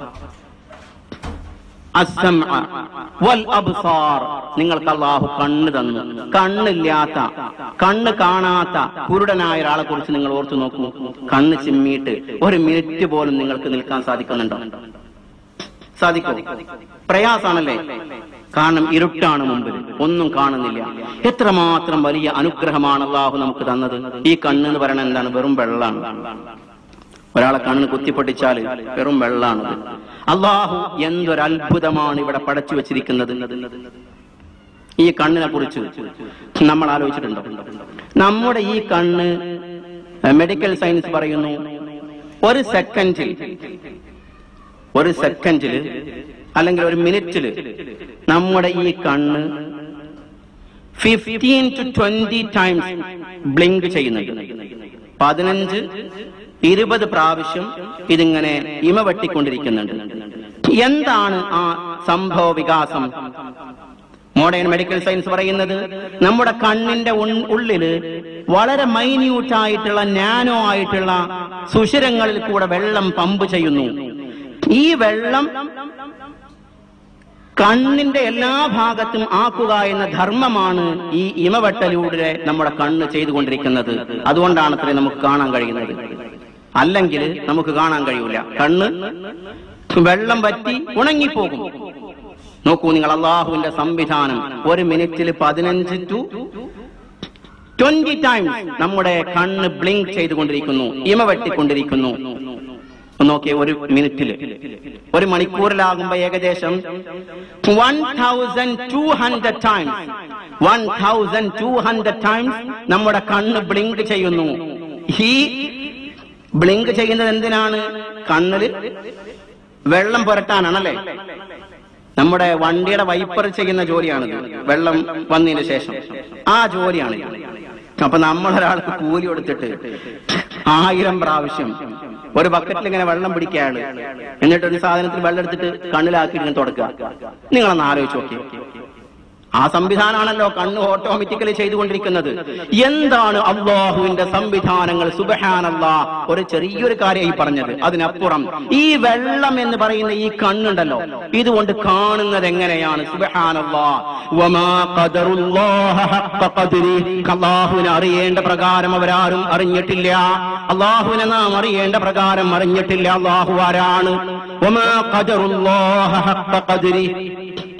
അസ്സംഅ വൽ അബ്സാർ നിങ്ങൾക്ക് അള്ളാഹു കണ്ണ് തന്നു കണ്ണില്ലാത്ത കണ്ണ് കാണാത്ത കുരുടനായ ഒരാളെ കുറിച്ച് നിങ്ങൾ ഓർത്തു നോക്കൂ കണ്ണ് ചിമ്മിയിട്ട് ഒരു മിനിറ്റ് പോലും നിങ്ങൾക്ക് നിൽക്കാൻ സാധിക്കുന്നുണ്ടോ സാധിക്കും പ്രയാസാണല്ലേ കാരണം ഇരുട്ടാണ് മുമ്പിൽ ഒന്നും കാണുന്നില്ല എത്രമാത്രം വലിയ അനുഗ്രഹമാണ് അള്ളാഹു നമുക്ക് തന്നത് ഈ കണ്ണ് എന്ന് പറയുന്നത് എന്താണ് വെറും വെള്ളാണ് ഒരാളെ കണ്ണ് കുത്തിപ്പൊട്ടിച്ചാല് വെറും വെള്ളാണത് അള്ളാഹു എന്തൊരു അത്ഭുതമാണ് ഇവിടെ പടച്ചു വെച്ചിരിക്കുന്നത് ഈ കണ്ണിനെ കുറിച്ച് നമ്മൾ ആലോചിച്ചിട്ടുണ്ടോ നമ്മുടെ ഈ കണ്ണ് മെഡിക്കൽ സയൻസ് പറയുന്നു ഒരു സെക്കൻഡിൽ ഒരു സെക്കൻഡിൽ അല്ലെങ്കിൽ ഒരു മിനിറ്റിൽ നമ്മുടെ ഈ കണ്ണ് fifteen to twenty times blink ചെയ്യുന്നുണ്ട് പതിനഞ്ച് ഇരുപത് പ്രാവശ്യം ഇതിങ്ങനെ ഇമ വെട്ടിക്കൊണ്ടിരിക്കുന്നുണ്ട് എന്താണ് ആ സംഭവ വികാസം മോഡേൺ മെഡിക്കൽ സയൻസ് പറയുന്നത് നമ്മുടെ കണ്ണിന്റെ ഉൺ- ഉള്ളില് വളരെ മൈന്യൂട്ട് ആയിട്ടുള്ള നാനോ ആയിട്ടുള്ള സുഷിരങ്ങളിൽ കൂടെ വെള്ളം പമ്പ് ചെയ്യുന്നു ഈ വെള്ളം കണ്ണിന്റെ എല്ലാ ഭാഗത്തും ആക്കുക എന്ന ധർമ്മമാണ് ഈ ഇമവെട്ടലൂടെ നമ്മുടെ കണ്ണ് ചെയ്തുകൊണ്ടിരിക്കുന്നത് അതുകൊണ്ടാണ് അത്രേ നമുക്ക് കാണാൻ കഴിയുന്നത് അല്ലെങ്കിൽ നമുക്ക് കാണാൻ കഴിയൂല കണ്ണ് വെള്ളം വറ്റി ഉണങ്ങിപ്പോകും നോക്കൂ നിങ്ങൾ അള്ളാഹുവിന്റെ സംവിധാനം ഒരു മിനിറ്റിൽ പതിനഞ്ച് ടു ട്വന്റി ടൈംസ് നമ്മുടെ കണ്ണ് ബ്ലിങ്ക് ചെയ്തുകൊണ്ടിരിക്കുന്നു ഇമ വെട്ടിക്കൊണ്ടിരിക്കുന്നു ഒന്ന് നോക്കിയേ ഒരു മിനിറ്റില് ഒരു മണിക്കൂറിലാകുമ്പോ ഏകദേശം one thousand two hundred times one thousand two hundred times നമ്മുടെ കണ്ണ് ബ്ലിങ്ക് ചെയ്യുന്നു ഈ ബ്ലിങ്ക് ചെയ്യുന്നത് എന്തിനാണ് കണ്ണില് വെള്ളം പുരട്ടാനാണല്ലേ നമ്മുടെ വണ്ടിയുടെ വൈപ്പർ ചെയ്യുന്ന ജോലിയാണിത് വെള്ളം വന്നതിന് ശേഷം ആ ജോലിയാണ് അപ്പൊ നമ്മളൊരാൾക്ക് കൂലി കൊടുത്തിട്ട് ആയിരം പ്രാവശ്യം ഒരു ബക്കറ്റിൽ ഇങ്ങനെ വെള്ളം പിടിക്കുകയാണ് എന്നിട്ട് ഒരു സാധനത്തിൽ വെള്ളം എടുത്തിട്ട് കണ്ണിലാക്കിയിട്ട് ഇങ്ങനെ തുടക്കുക നിങ്ങളൊന്ന് ആലോചിച്ച് നോക്കിയേ ആ സംവിധാനമാണല്ലോ കണ്ണ് ഓട്ടോമാറ്റിക്കലി ചെയ്തുകൊണ്ടിരിക്കുന്നത് എന്താണ് അള്ളാഹുവിന്റെ സംവിധാനങ്ങൾ സുബഹാനല്ലാ ഒരു ചെറിയൊരു കാര്യം ഈ പറഞ്ഞത് അതിനപ്പുറം ഈ വെള്ളം എന്ന് പറയുന്ന ഈ കണ്ണുണ്ടല്ലോ ഇതുകൊണ്ട് കാണുന്നത് എങ്ങനെയാണ് സുബഹാനല്ലാ വമാ ഖദറുല്ലാഹ ഹഖ്ഖ ഖദ്രി. അള്ളാഹുവിനെ അറിയേണ്ട പ്രകാരം അവരാരും അറിഞ്ഞിട്ടില്ല അള്ളാഹുവിനെ നാം അറിയേണ്ട പ്രകാരം അറിഞ്ഞിട്ടില്ല അള്ളാഹു ആരാണ് വമാ ഖദറുല്ലാഹ ഹഖ്ഖ ഖദ്രി.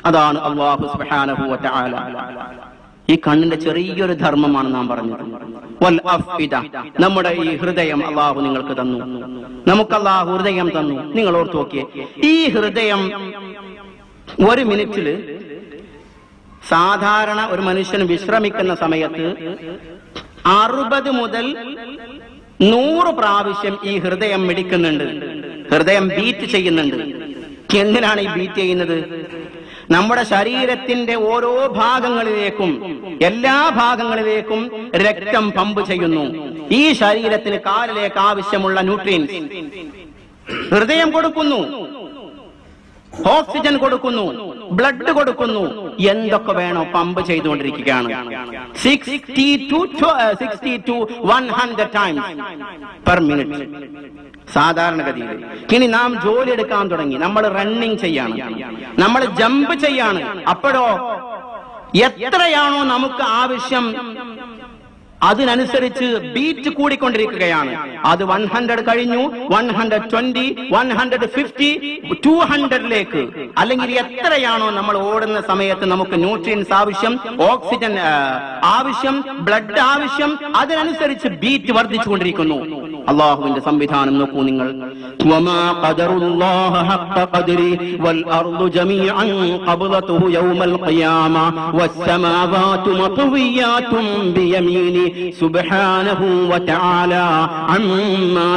അതാണ് അള്ളാഹു സുബ്ഹാനഹു വ തആല ഈ കണ്ണിന്റെ ചെറിയൊരു ധർമ്മമാണ് നാം പറഞ്ഞത് വൽ അഫ്ഇദ നമ്മുടെ ഈ ഹൃദയം അള്ളാഹു നിങ്ങൾക്ക് തന്നു നമുക്ക് അള്ളാഹു ഹൃദയം തന്നു നിങ്ങൾ ഓർത്തു നോക്കിയേ ഈ ഹൃദയം ഒരു മിനിറ്റില് സാധാരണ ഒരു മനുഷ്യൻ വിശ്രമിക്കുന്ന സമയത്ത് അറുപത് മുതൽ നൂറ് പ്രാവശ്യം ഈ ഹൃദയം മിടിക്കുന്നുണ്ട് ഹൃദയം ബീറ്റ് ചെയ്യുന്നുണ്ട് എന്തിനാണ് ഈ ബീറ്റ് ചെയ്യുന്നത് നമ്മുടെ ശരീരത്തിന്റെ ഓരോ ഭാഗങ്ങളിലേക്കും എല്ലാ ഭാഗങ്ങളിലേക്കും രക്തം പമ്പ് ചെയ്യുന്നു ഈ ശരീരത്തിന് കാലിലേക്ക് ആവശ്യമുള്ള ന്യൂട്രിയൻസ് ഹൃദയം കൊടുക്കുന്നു ഓക്സിജൻ കൊടുക്കുന്നു ബ്ലഡ് കൊടുക്കുന്നു എന്തൊക്കെ വേണോ പമ്പ് ചെയ്തുകൊണ്ടിരിക്കുകയാണ് sixty to sixty to one hundred times per minute സാധാരണഗതിയിൽ ഇനി നാം ജോലി എടുക്കാൻ തുടങ്ങി നമ്മൾ റണ്ണിങ് ചെയ്യാണ് നമ്മൾ ജമ്പ് ചെയ്യാണ് അപ്പോഴോ എത്രയാണോ നമുക്ക് ആവശ്യം അതിനനുസരിച്ച് ബീറ്റ് കൂടിക്കൊണ്ടിരിക്കുകയാണ് അത് വൺ ഹൺഡ്രഡ് കഴിഞ്ഞു one hundred twenty one hundred fifty two ഹൺഡ്രഡിലേക്ക് അല്ലെങ്കിൽ എത്രയാണോ നമ്മൾ ഓടുന്ന സമയത്ത് നമുക്ക് ന്യൂട്രിയൻസ് ആവശ്യം ഓക്സിജൻ ആ, ആവശ്യം ബ്ലഡ് ആവശ്യം അതിനനുസരിച്ച് ബീറ്റ് വർദ്ധിച്ചുകൊണ്ടിരിക്കുന്നു അള്ളാഹുവിന്റെ സംവിധാനം നോക്കൂ നിങ്ങൾ وما قدر الله حق قدره والأرض جميعا قبضته يوم القيامة والسماوات مطويات بيمينه سبحانه وتعالى عما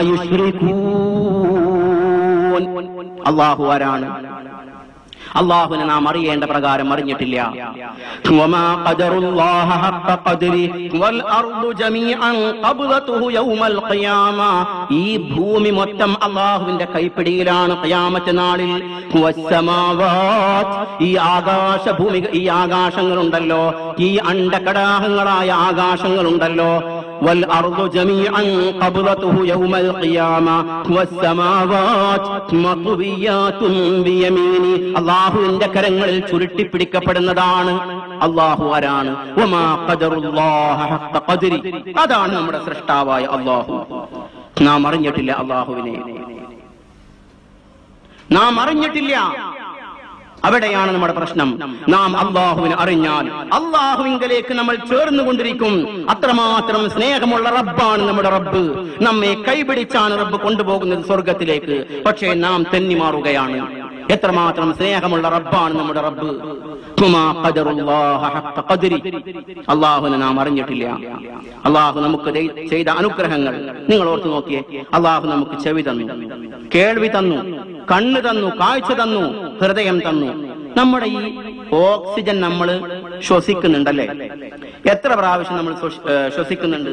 يشركون الله أرانا അള്ളാഹുവിനെ നാം അറിയേണ്ട പ്രകാരം അറിഞ്ഞിട്ടില്ല وما قدر الله حق قدره والأرض جميعا قبضته يوم القيامة ഈ ഭൂമി മൊത്തം അള്ളാഹുവിന്റെ കൈപ്പിടിയിലാണ് ഖിയാമത്ത് നാളിൽ والسماوات ഈ ആകാശ ഭൂമി ഈ ആകാശങ്ങളുണ്ടല്ലോ ഈ അണ്ടകടാഹങ്ങളായ ആകാശങ്ങളുണ്ടല്ലോ والأرض جميعا قبضته يوم القيامة والسماوات مطويات بيمينه അള്ളാഹുവിന്റെ കരങ്ങളിൽ ചുരുട്ടിപ്പിടിക്കപ്പെടുന്നതാണ് അള്ളാഹു ആരാണ് വമാ ഖദറുല്ലാഹ ഹഖ ഖദ്രി. അതാണ് നമ്മുടെ സൃഷ്ടാവായ അള്ളാഹു നാം അറിഞ്ഞിട്ടില്ല അള്ളാഹുവിനെ നാം അറിഞ്ഞിട്ടില്ല അവിടെയാണ് നമ്മുടെ പ്രശ്നം നാം അള്ളാഹുവിനെ അറിഞ്ഞാൽ അള്ളാഹുവിങ്കലേക്ക് നമ്മൾ ചേർന്നുകൊണ്ടിരിക്കും അത്രമാത്രം സ്നേഹമുള്ള റബ്ബാണ് നമ്മുടെ റബ്ബ് നമ്മെ കൈപിടിച്ചാണ് റബ്ബ് കൊണ്ടുപോകുന്നത് സ്വർഗത്തിലേക്ക് പക്ഷേ നാം തെന്നിമാറുകയാണ് എത്രമാത്രം സ്നേഹമുള്ള റബ്ബാണ് നമ്മുടെ റബ്ബ് തുമാ ഖദറുല്ലാഹ ഹഖ ഖദ്രി. അള്ളാഹുവിനെ നാം അറിഞ്ഞിട്ടില്ല അള്ളാഹു നമുക്ക് ദേ- ചെയ്ത അനുഗ്രഹങ്ങൾ നിങ്ങൾ ഓർത്തു നോക്കിയേ അള്ളാഹു നമുക്ക് ചെവി തന്നു കേൾവി തന്നു കണ്ണ് തന്നു കാഴ്ച തന്നു ഹൃദയം തന്നു നമ്മുടെ ഈ ഓക്സിജൻ നമ്മൾ ശ്വസിക്കുന്നുണ്ടല്ലേ എത്ര പ്രാവശ്യം നമ്മൾ ശ്വസി- ഏ, ശ്വസിക്കുന്നുണ്ട്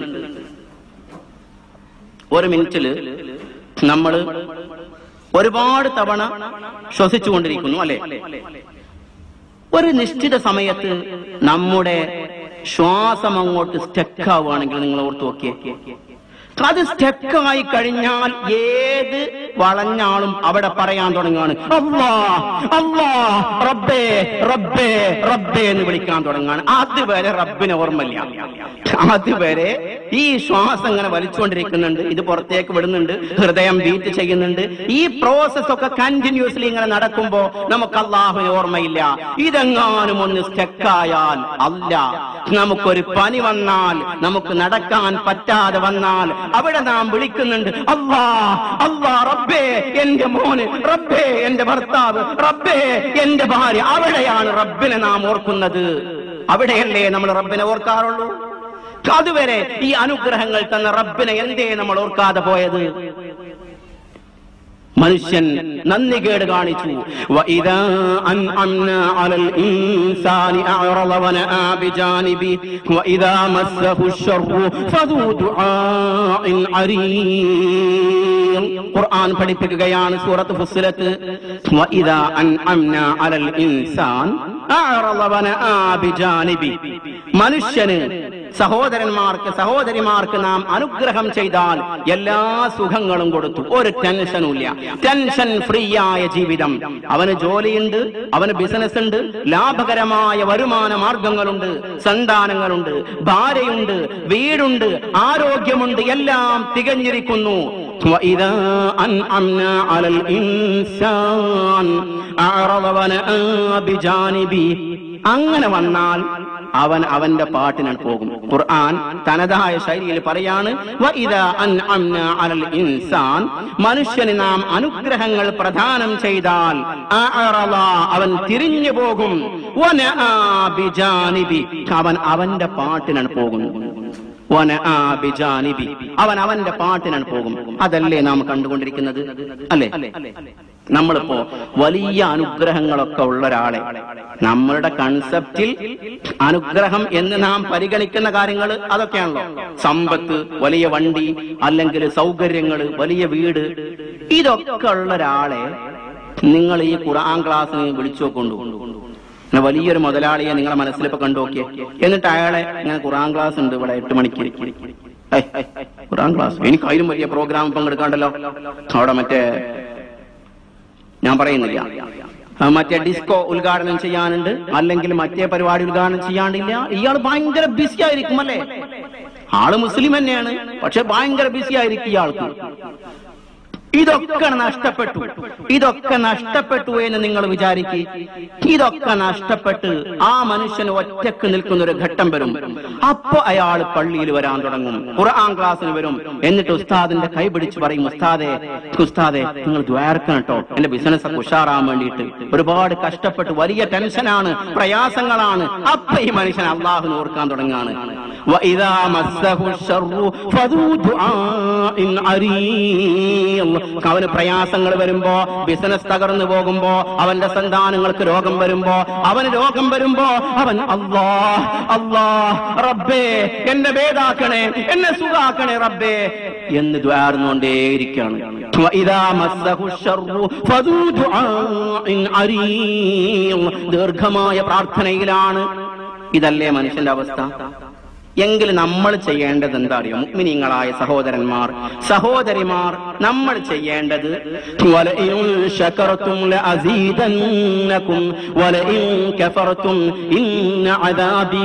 ഒരു മിനിറ്റില് നമ്മൾ ഒരുപാട് തവണ ശ്വസിച്ചുകൊണ്ടിരിക്കുന്നു അല്ലെ ഒരു നിശ്ചിത സമയത്ത് നമ്മുടെ ശ്വാസം അങ്ങോട്ട് സ്റ്റക്ക് ആവുകയാണെങ്കിൽ നിങ്ങൾ ഓർത്ത് നോക്കിയേ അത് സ്റ്റക്ക് ആയി കഴിഞ്ഞാൽ ഏത് വളഞ്ഞാളും അവിടെ പറയാൻ തുടങ്ങുകയാണ് അല്ലാ അല്ലാ റബ്ബേ റബ്ബേ റബ്ബേ എന്ന് വിളിക്കാൻ തുടങ്ങുകയാണ് അതുവരെ റബ്ബിന് ഓർമ്മയില്ല അതുവരെ ഈ ശ്വാസം ഇങ്ങനെ വലിച്ചുകൊണ്ടിരിക്കുന്നുണ്ട് ഇത് പുറത്തേക്ക് വിടുന്നുണ്ട് ഹൃദയം ബീറ്റ് ചെയ്യുന്നുണ്ട് ഈ പ്രോസസ് ഒക്കെ കണ്ടിന്യൂസ്ലി ഇങ്ങനെ നടക്കുമ്പോ നമുക്ക് അള്ളാഹുവിന് ഓർമ്മയില്ല ഇതെങ്ങാനും ഒന്ന് സ്റ്റക്കായാൽ അല്ല നമുക്കൊരു പനി വന്നാൽ നമുക്ക് നടക്കാൻ പറ്റാതെ വന്നാൽ അവിടെ നാം വിളിക്കുന്നുണ്ട് അല്ലാ അല്ലാ റബ്ബേ എന്റെ മോന് റബ്ബേ എന്റെ ഭർത്താവ് റബ്ബേ എന്റെ ഭാര്യ അവിടെയാണ് റബ്ബിനെ നാം ഓർക്കുന്നത് അവിടെയല്ലേ നമ്മൾ റബ്ബിനെ ഓർക്കാറുള്ളൂ അതുവരെ ഈ അനുഗ്രഹങ്ങൾ തന്ന റബ്ബിനെ എന്തേ നമ്മൾ ഓർക്കാതെ പോയത് മനുഷ്യൻ നന്ദികേട് കാണിച്ചു وَإِذَا أَنْعَمْنَا عَلَى الْإِنسَانِ أَعْرَضَ وَنَأَى بِجَانِبِهِ وَإِذَا مَسَّهُ الشَّرُّ فَذُو دُعَاءٍ عَرِيضٍ ഖുർആൻ പഠിപ്പിക്കുകയാണ് സൂറത്ത് ഫുസ്സിലത്ത് وَإِذَا أَنْعَمْنَا عَلَى الْإِنسَانِ أَعْرَضَ وَنَأَى بِجَانِبِهِ മനുഷ്യന് സഹോദരന്മാർക്ക് സഹോദരിമാർക്ക് നാം അനുഗ്രഹം ചെയ്താൽ എല്ലാ സുഖങ്ങളും കൊടുത്തു ഒരു ടെൻഷനും ഇല്ല ടെൻഷൻ ഫ്രീ ആയ ജീവിതം അവന് ജോലിയുണ്ട് അവന് ബിസിനസ് ഉണ്ട് ലാഭകരമായ വരുമാന മാർഗങ്ങളുണ്ട് സന്താനങ്ങളുണ്ട് ഭാര്യയുണ്ട് വീടുണ്ട് ആരോഗ്യമുണ്ട് എല്ലാം തികഞ്ഞിരിക്കുന്നു وإذا أنعمنا على الإنسان أعرض ونأى بجانبه അങ്ങനെ വന്നാൽ അവൻ അവന്റെ പാട്ടിനാണ് പോകും ഖുർആൻ തനതായ ശൈലിയിൽ പറയാണ് "വഇദാ അൻഅംനാ അലൽ ഇൻസാൻ മനുഷ്യന് നാം അനുഗ്രഹങ്ങൾ പ്രദാനം ചെയ്താൽ അഅറള, അവൻ തിരിഞ്ഞു പോകും വനആ ബിജാനിബി, അവൻ അവന്റെ പാട്ടിനാണ് പോകും വനആ ബിജാനിബി, അവൻ അവന്റെ പാട്ടിനാണ് പോകും അതല്ലേ നാം കണ്ടുകൊണ്ടിരിക്കുന്നത് അല്ലേ നമ്മളിപ്പോ വലിയ അനുഗ്രഹങ്ങളൊക്കെ ഉള്ള ഒരാളെ നമ്മളുടെ കൺസെപ്റ്റിൽ അനുഗ്രഹം എന്ന് നാം പരിഗണിക്കുന്ന കാര്യങ്ങൾ അതൊക്കെയാണല്ലോ സമ്പത്ത് വലിയ വണ്ടി അല്ലെങ്കിൽ സൗകര്യങ്ങൾ വലിയ വീട് ഇതൊക്കെ ഉള്ള ഒരാളെ നിങ്ങൾ ഈ ഖുർആൻ ക്ലാസ്സിന് വിളിച്ചു നോക്കൊണ്ടു അങ്ങനെ വലിയൊരു മുതലാളിയെ നിങ്ങളെ മനസ്സിൽ ഇപ്പൊ കണ്ടു നോക്കിയേ എന്നിട്ട് അയാളെ ഇങ്ങനെ ഖുർആൻ ക്ലാസ് ഉണ്ട് ഇവിടെ എട്ട് മണിക്ക് ഏയ്, ഖുർആൻ ക്ലാസ് എനിക്ക് അതിലും വലിയ പ്രോഗ്രാം പങ്കെടുക്കാണ്ടല്ലോ അവിടെ മറ്റേ ഞാൻ പറയുന്നില്ല ആ, മറ്റേ ഡിസ്കോ ഉദ്ഘാടനം ചെയ്യാനുണ്ട് അല്ലെങ്കിൽ മറ്റേ പരിപാടി ഉദ്ഘാടനം ചെയ്യാണ്ടില്ല ഇയാൾ ഭയങ്കര ബിസി ആയിരിക്കും അല്ലേ ആള് മുസ്ലിം തന്നെയാണ് പക്ഷെ ഭയങ്കര ബിസി ആയിരിക്കും ഇയാൾക്ക് ഇതൊക്കെ നഷ്ടപ്പെട്ടു ഇതൊക്കെ നഷ്ടപ്പെട്ടു എന്ന് നിങ്ങൾ വിചാരിക്കുക ഇതൊക്കെ നഷ്ടപ്പെട്ട് ആ മനുഷ്യന് ഒറ്റക്ക് നിൽക്കുന്ന ഒരു ഘട്ടം വരും അപ്പൊ അയാൾ പള്ളിയിൽ വരാൻ തുടങ്ങും ഖുർആൻ ക്ലാസ്സിന് വരും എന്നിട്ട് ഉസ്താദിന്റെ കൈ പിടിച്ച് പറയും ഉസ്താദെ ഉസ്താദെ നിങ്ങൾ ദ്വാരക്കണം കേട്ടോ എന്റെ ബിസിനസ് ഒക്കെ ഉഷാറാൻ വേണ്ടിയിട്ട് ഒരുപാട് കഷ്ടപ്പെട്ട് വലിയ ടെൻഷനാണ് പ്രയാസങ്ങളാണ് അപ്പൊ ഈ മനുഷ്യൻ അള്ളാഹുന് ഓർക്കാൻ തുടങ്ങാണ് وإذا مسه الشر فذو دعاء عريض അവന് പ്രയാസങ്ങൾ വരുമ്പോ ബിസിനസ് തകർന്നു പോകുമ്പോ അവന്റെ സന്താനങ്ങൾക്ക് രോഗം വരുമ്പോ അവന് രോഗം വരുമ്പോ അവൻ അല്ലാ അല്ലാ റബ്ബേ എന്നെ ഭേദാക്കണേ എന്നെ സുഖാക്കണേ റബ്ബേ എന്ന് ദ്വാർന്നുകൊണ്ടേയിരിക്കുകയാണ് وإذا مسه الشر فذو دعاء عريض ദീർഘമായ പ്രാർത്ഥനയിലാണ് ഇതല്ലേ മനുഷ്യന്റെ അവസ്ഥ എങ്കിൽ നമ്മൾ ചെയ്യേണ്ടത് എന്താ അറിയോ മുഗ്മിനിങ്ങളായ സഹോദരന്മാർ സഹോദരിമാർ നമ്മൾ ചെയ്യേണ്ടത് വലഇൻ ശകർതും ലഅസീദന്നകും വലഇൻ കഫർതും ഇന്ന അദാബി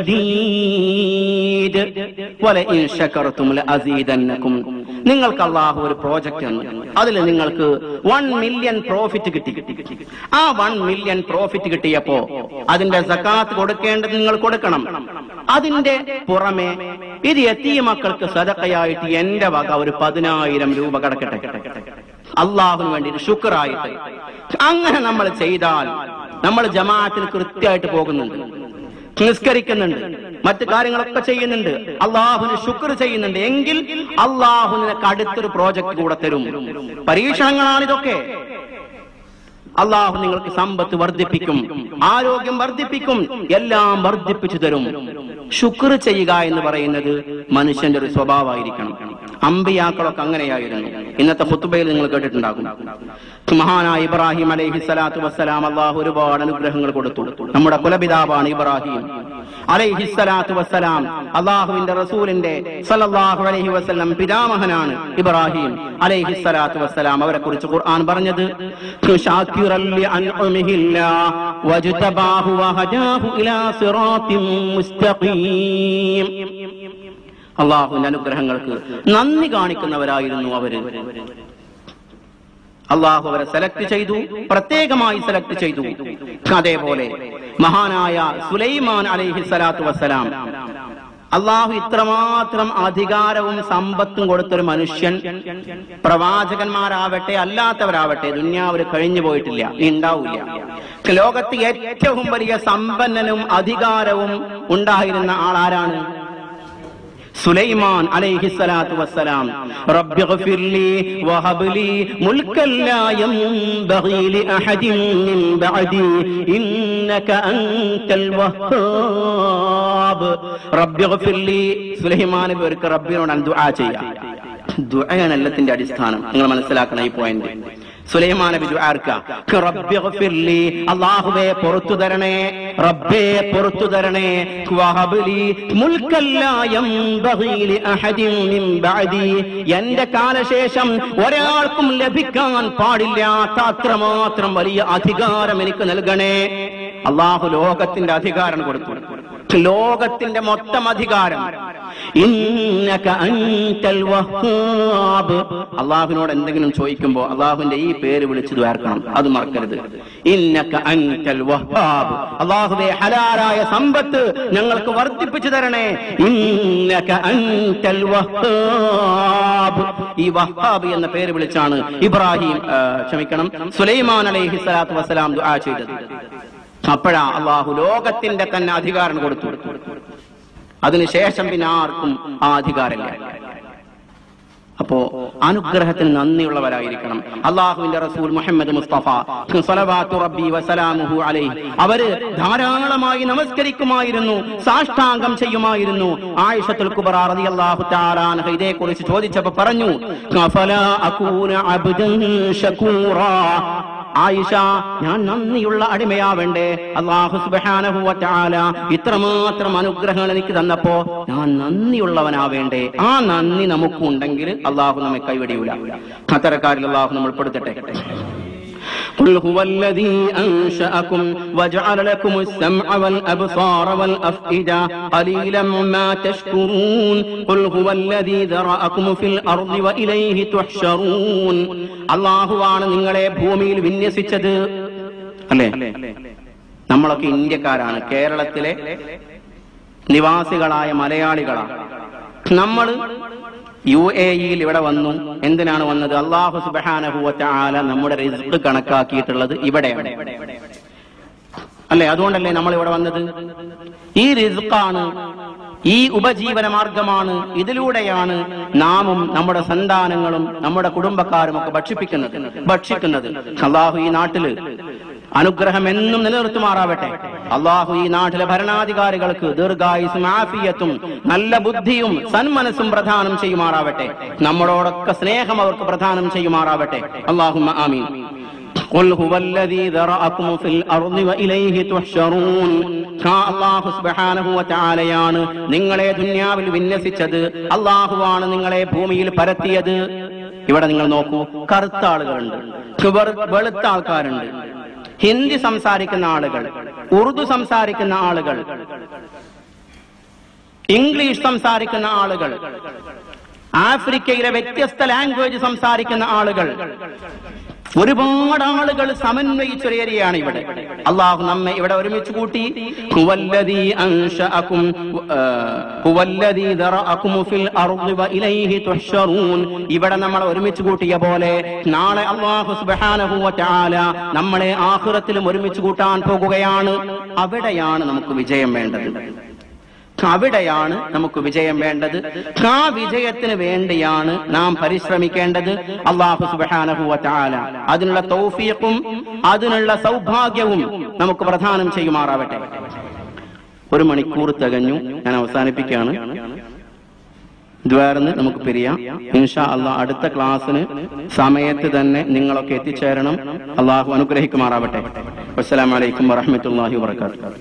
ലശദീദ് വലഇൻ ശകർതും ലഅസീദന്നകും നിങ്ങൾക്ക് അള്ളാഹു ഒരു പ്രോജക്റ്റ് തന്നു അതിൽ നിങ്ങൾക്ക് വൺ മില്യൺ പ്രോഫിറ്റ് കിട്ടി ആ വൺ മില്യൺ പ്രോഫിറ്റ് കിട്ടിയപ്പോ അതിന്റെ സക്കാത്ത് കൊടുക്കേണ്ടത് നിങ്ങൾ കൊടുക്കണം അതിന്റെ പുറമെ ഇത് എത്തിയ മക്കൾക്ക് സദക്കയായിട്ട് എന്റെ വക ഒരു പതിനായിരം രൂപ കിടക്കട്ടെ അള്ളാഹുന് വേണ്ടി ശുക്രായിട്ട് അങ്ങനെ നമ്മൾ ചെയ്താൽ നമ്മൾ ജമാഅത്തിന് കൃത്യമായിട്ട് പോകുന്നുണ്ട് നിസ്കരിക്കുന്നുണ്ട് മറ്റു കാര്യങ്ങളൊക്കെ ചെയ്യുന്നുണ്ട് അള്ളാഹുന് ശുക്ർ ചെയ്യുന്നുണ്ട് എങ്കിൽ അള്ളാഹു നിനക്ക് അടുത്തൊരു പ്രോജക്റ്റ് കൂടെ തരും പരീക്ഷണങ്ങളാണ് ഇതൊക്കെ അള്ളാഹു നിങ്ങൾക്ക് സമ്പത്ത് വർദ്ധിപ്പിക്കും ആരോഗ്യം വർദ്ധിപ്പിക്കും എല്ലാം വർദ്ധിപ്പിച്ചു തരും ശുക്ർ ചെയ്യുക എന്ന് പറയുന്നത് മനുഷ്യന്റെ ഒരു സ്വഭാവമായിരിക്കണം അമ്പിയാക്കളൊക്കെ അങ്ങനെയായിരുന്നു ഇന്നത്തെ ഫുത്തുബയിൽ നിങ്ങൾ കേട്ടിട്ടുണ്ടാകും മഹാനായ ഇബ്രാഹിം അലൈഹി സ്വലാത്തു വസ്സലാം അള്ളാഹു ഒരുപാട് അനുഗ്രഹങ്ങൾ കൊടുത്തു നമ്മുടെ കുലപിതാവാണ് ഇബ്രാഹിം അലൈഹി സ്വലാത്തു വസ്സലാം അള്ളാഹുവിന്റെ റസൂലിന്റെ സല്ലല്ലാഹു അലൈഹി വസല്ലം പിതാമഹനാണ് ഇബ്രാഹിം അലൈഹി സ്വലാത്തു വസ്സലാം അവരെ കുറിച്ച് ഖുർആൻ പറഞ്ഞത് ശാക്കിറൻ ലിഅൻഉമിഹില്ലാ വജ്തബാഹു വഹദാഹു ഇലാ സിറാത്തിൻ മുസ്തഖീം അള്ളാഹുവിന്റെ അനുഗ്രഹങ്ങൾക്ക് നന്ദി കാണിക്കുന്നവരായിരുന്നു അവര് അള്ളാഹു അവരെ സെലക്ട് ചെയ്തു പ്രത്യേകമായി സെലക്ട് ചെയ്തു അതേപോലെ മഹാനായ സുലൈമാൻ അലൈഹി സ്വലാത്തു വസ്സലാം അള്ളാഹു ഇത്രമാത്രം അധികാരവും സമ്പത്തും കൊടുത്തൊരു മനുഷ്യൻ പ്രവാചകന്മാരാവട്ടെ അല്ലാത്തവരാവട്ടെ ദുന്യാവിൽ കഴിഞ്ഞു പോയിട്ടില്ല ഇനി ഉണ്ടാവില്ല ലോകത്ത് ഏറ്റവും വലിയ സമ്പന്നനും അധികാരവും ഉണ്ടായിരുന്ന ആളാരാണ് സുലൈമാൻ അലൈഹി സ്വലാത്തു വസ്സലാം റബ്ബി ഗഫിർ ലി വഹബ് ലി മുൽക്കൻ ലാ യംബഗി ലി അഹദിൻ മിൻ ബഅദി ഇന്നക അൻതൽ വഹ്ഹാബ് റബ്ബി ഗഫിർ ലി സുലൈമാൻ ഇവർക്ക് റബ്ബിനോട് ദുആ ചെയ്യാം ദുആയാണ് എല്ലാത്തിന്റെ അടിസ്ഥാനം നിങ്ങൾ മനസ്സിലാക്കണം ഈ പോയിന്റ് സുലൈമാൻ നബി ദുആർക്ക റബ്ബി ഗഫിർ ലി അല്ലാഹുവേ പുറത്തു തരണേ റബ്ബേ പുറത്തു തരണേ വഹബ് ലി മുൽക്കൻ ലാ യംബഗി ലി അഹദിൻ മിൻ ബഅദി എന്റെ കാലശേഷം ഒരാൾക്കും ലഭിക്കാൻ പാടില്ലാത്ത അത്രമാത്രം വലിയ അധികാരം എനിക്ക് നൽകണേ അള്ളാഹു ലോകത്തിന്റെ അധികാരം കൊടുത്തു ലോകത്തിന്റെ മൊത്തം അധികാരം ഇന്നക അൻതൽ വഹ്ഹാബ് അള്ളാഹുവിനോട് എന്തെങ്കിലും ചോദിക്കുമ്പോ അള്ളാഹുവിന്റെ ഈ പേര് വിളിച്ചു ദ്വാർക്കണം അത് മറക്കരുത് ഇന്നക അൻതൽ വഹ്ഹാബ് അള്ളാഹുവെ ഹലാലായ സമ്പത്ത് ഞങ്ങൾക്ക് വർദ്ധിപ്പിച്ചു തരണേ ഇന്നക അൻതൽ വഹ്ഹാബ് ഈ വഹ്ഹാബ് എന്ന പേര് വിളിച്ചാണ് ഇബ്രാഹിം ആ, ക്ഷമിക്കണം സുലൈമാൻ അലൈഹി സ്വലാത്തു വസ്സലാം ദുആ ചെയ്തത് അപ്പോഴാ അള്ളാഹു ലോകത്തിന്റെ തന്നെ അധികാരം കൊടുത്തു അതിനുശേഷം പിന്നെ ആർക്കും ആ അധികാരമില്ല അപ്പോ അനുഗ്രഹത്തിന് നന്ദിയുള്ളവരായിരിക്കണം അള്ളാഹുവിന്റെ റസൂൽ മുഹമ്മദ് മുസ്തഫ സ്വലവാത്തു റബ്ബി വസലാമുഹു അലൈഹി അവര് ധാരാളമായി നമസ്കരിക്കുമായിരുന്നു സാഷ്ടാംഗം ചെയ്യുമായിരുന്നു ആയിഷത്തുൽ കുബറ റളിയല്ലാഹു തആല അൻഹ ഇതേക്കുറിച്ച് ചോദിച്ചപ്പോൾ പറഞ്ഞു "അഫലാ അകൂന അബ്ദൻ ശകൂറാ ആയിഷ ഞാൻ നന്ദിയുള്ള അടിമയാവേണ്ടേ അള്ളാഹു സുബ്ഹാനഹു വ തആല ഇത്രമാത്രം അനുഗ്രഹങ്ങൾ എനിക്ക് തന്നപ്പോ ഞാൻ നന്ദിയുള്ളവനാവേണ്ടേ ആ നന്ദി നമുക്കുണ്ടെങ്കിൽ അള്ളാഹു നമ്മെ കൈവടിയൂല അത്തരക്കാരിൽ അള്ളാഹു നമ്മൾ പെടുത്തട്ടെ قل هو الذي أنشأكم وجعل لكم السمع والأبصار والأفئدة قليلا ما تشكرون قل هو الذي ذرأكم في الأرض وإليه تحشرون الله ആണ് നിങ്ങളെ ഭൂമിയിൽ വിന്യസിച്ചത് അല്ലേ നമ്മളൊക്കെ ഇന്ത്യക്കാരാണ് കേരളത്തിലെ നിവാസികളായ മലയാളികളാണ് നമ്മൾ യു എ ഇയിൽ ഇവിടെ വന്നു എന്തിനാണ് വന്നത് അള്ളാഹു സുബാനഹുവറ്റ ആല നമ്മുടെ റിസ്ക് കണക്കാക്കിയിട്ടുള്ളത് ഇവിടെയാണ് അല്ലെ അതുകൊണ്ടല്ലേ നമ്മൾ ഇവിടെ വന്നത് ഈ റിസ്ക്കാണ് ഈ ഉപജീവന മാർഗമാണ് ഇതിലൂടെയാണ് നാമും നമ്മുടെ സന്താനങ്ങളും നമ്മുടെ കുടുംബക്കാരും ഒക്കെ ഭക്ഷിപ്പിക്കുന്നത് ഭക്ഷിക്കുന്നത് അള്ളാഹു ഈ നാട്ടില് അനുഗ്രഹം എന്നും നിലനിർത്തുമാറാവട്ടെ അള്ളാഹു ഈ നാട്ടിലെ ഭരണാധികാരികൾക്ക് ദീർഘായുസും ആഫിയത്തും നല്ല ബുദ്ധിയും സന്മനസ്സും പ്രദാനം ചെയ്യുമാറാവട്ടെ നമ്മളോടൊക്കെ സ്നേഹം അവർക്ക് പ്രദാനം ചെയ്യുമാറാവട്ടെ അള്ളാഹു ആമീൻ قل هو الذي ذرأكم في الأرض وإليه تحشرون അള്ളാഹു സുബ്ഹാനഹു വതആലയാണ് നിങ്ങളെ ദുന്യാവിൽ വിന്യസിച്ചത് അള്ളാഹുവാണ് നിങ്ങളെ ഭൂമിയിൽ പരത്തിയത് ഇവിടെ നിങ്ങൾ നോക്കൂ കറുത്ത ആളുകളുണ്ട് വെറു- വെളുത്ത ആൾക്കാരുണ്ട് ഹിന്ദി സംസാരിക്കുന്ന ആളുകൾ ഉറുദു സംസാരിക്കുന്ന ആളുകൾ ഇംഗ്ലീഷ് സംസാരിക്കുന്ന ആളുകൾ ആഫ്രിക്കയിലെ വ്യത്യസ്ത ലാംഗ്വേജ് സംസാരിക്കുന്ന ആളുകൾ ഒരുപാട് ആളുകൾ സമന്വയിച്ചൊരു ഏരിയയാണ് ഇവിടെ അള്ളാഹു നമ്മെ ഇവിടെ ഒരുമിച്ച് കൂട്ടി ഹുവല്ലദീ അൻശഅകും, ആ, ഹുവല്ലദീ ദറഅകും ഫിൽ അർളി വഇലൈഹി തുഹ്ശറൂൻ. ഇവിടെ നമ്മളെ ഒരുമിച്ച് കൂട്ടിയ പോലെ നാളെ അള്ളാഹു സുബ്ഹാനഹു വതആല നമ്മളെ ആഖിറത്തിലും ഒരുമിച്ച് കൂട്ടാൻ പോകുകയാണ് അവിടെയാണ് നമുക്ക് വിജയം വേണ്ടത് അവിടെയാണ് നമുക്ക് വിജയം വേണ്ടത് ആ വിജയത്തിന് വേണ്ടിയാണ് നാം പരിശ്രമിക്കേണ്ടത് അള്ളാഹു സുബ്ഹാനഹു വതആല അതിനുള്ള തൗഫീഖും അതിനുള്ള സൗഭാഗ്യവും നമുക്ക് പ്രദാനം ചെയ്യുമാറാവട്ടെ ഒരു മണിക്കൂർ തികഞ്ഞു ഞാൻ അവസാനിപ്പിക്കുകയാണ് ദ്വാരന്ന് നമുക്ക് പിരിയാം ഇൻഷാ അള്ളാഹ് അടുത്ത ക്ലാസ്സിന് സമയത്ത് തന്നെ നിങ്ങളൊക്കെ എത്തിച്ചേരണം അള്ളാഹു അനുഗ്രഹിക്കുമാറാവട്ടെ അസ്സലാമലൈക്കും വറഹമത്തല്ലാഹി വാബർക്കാത്തു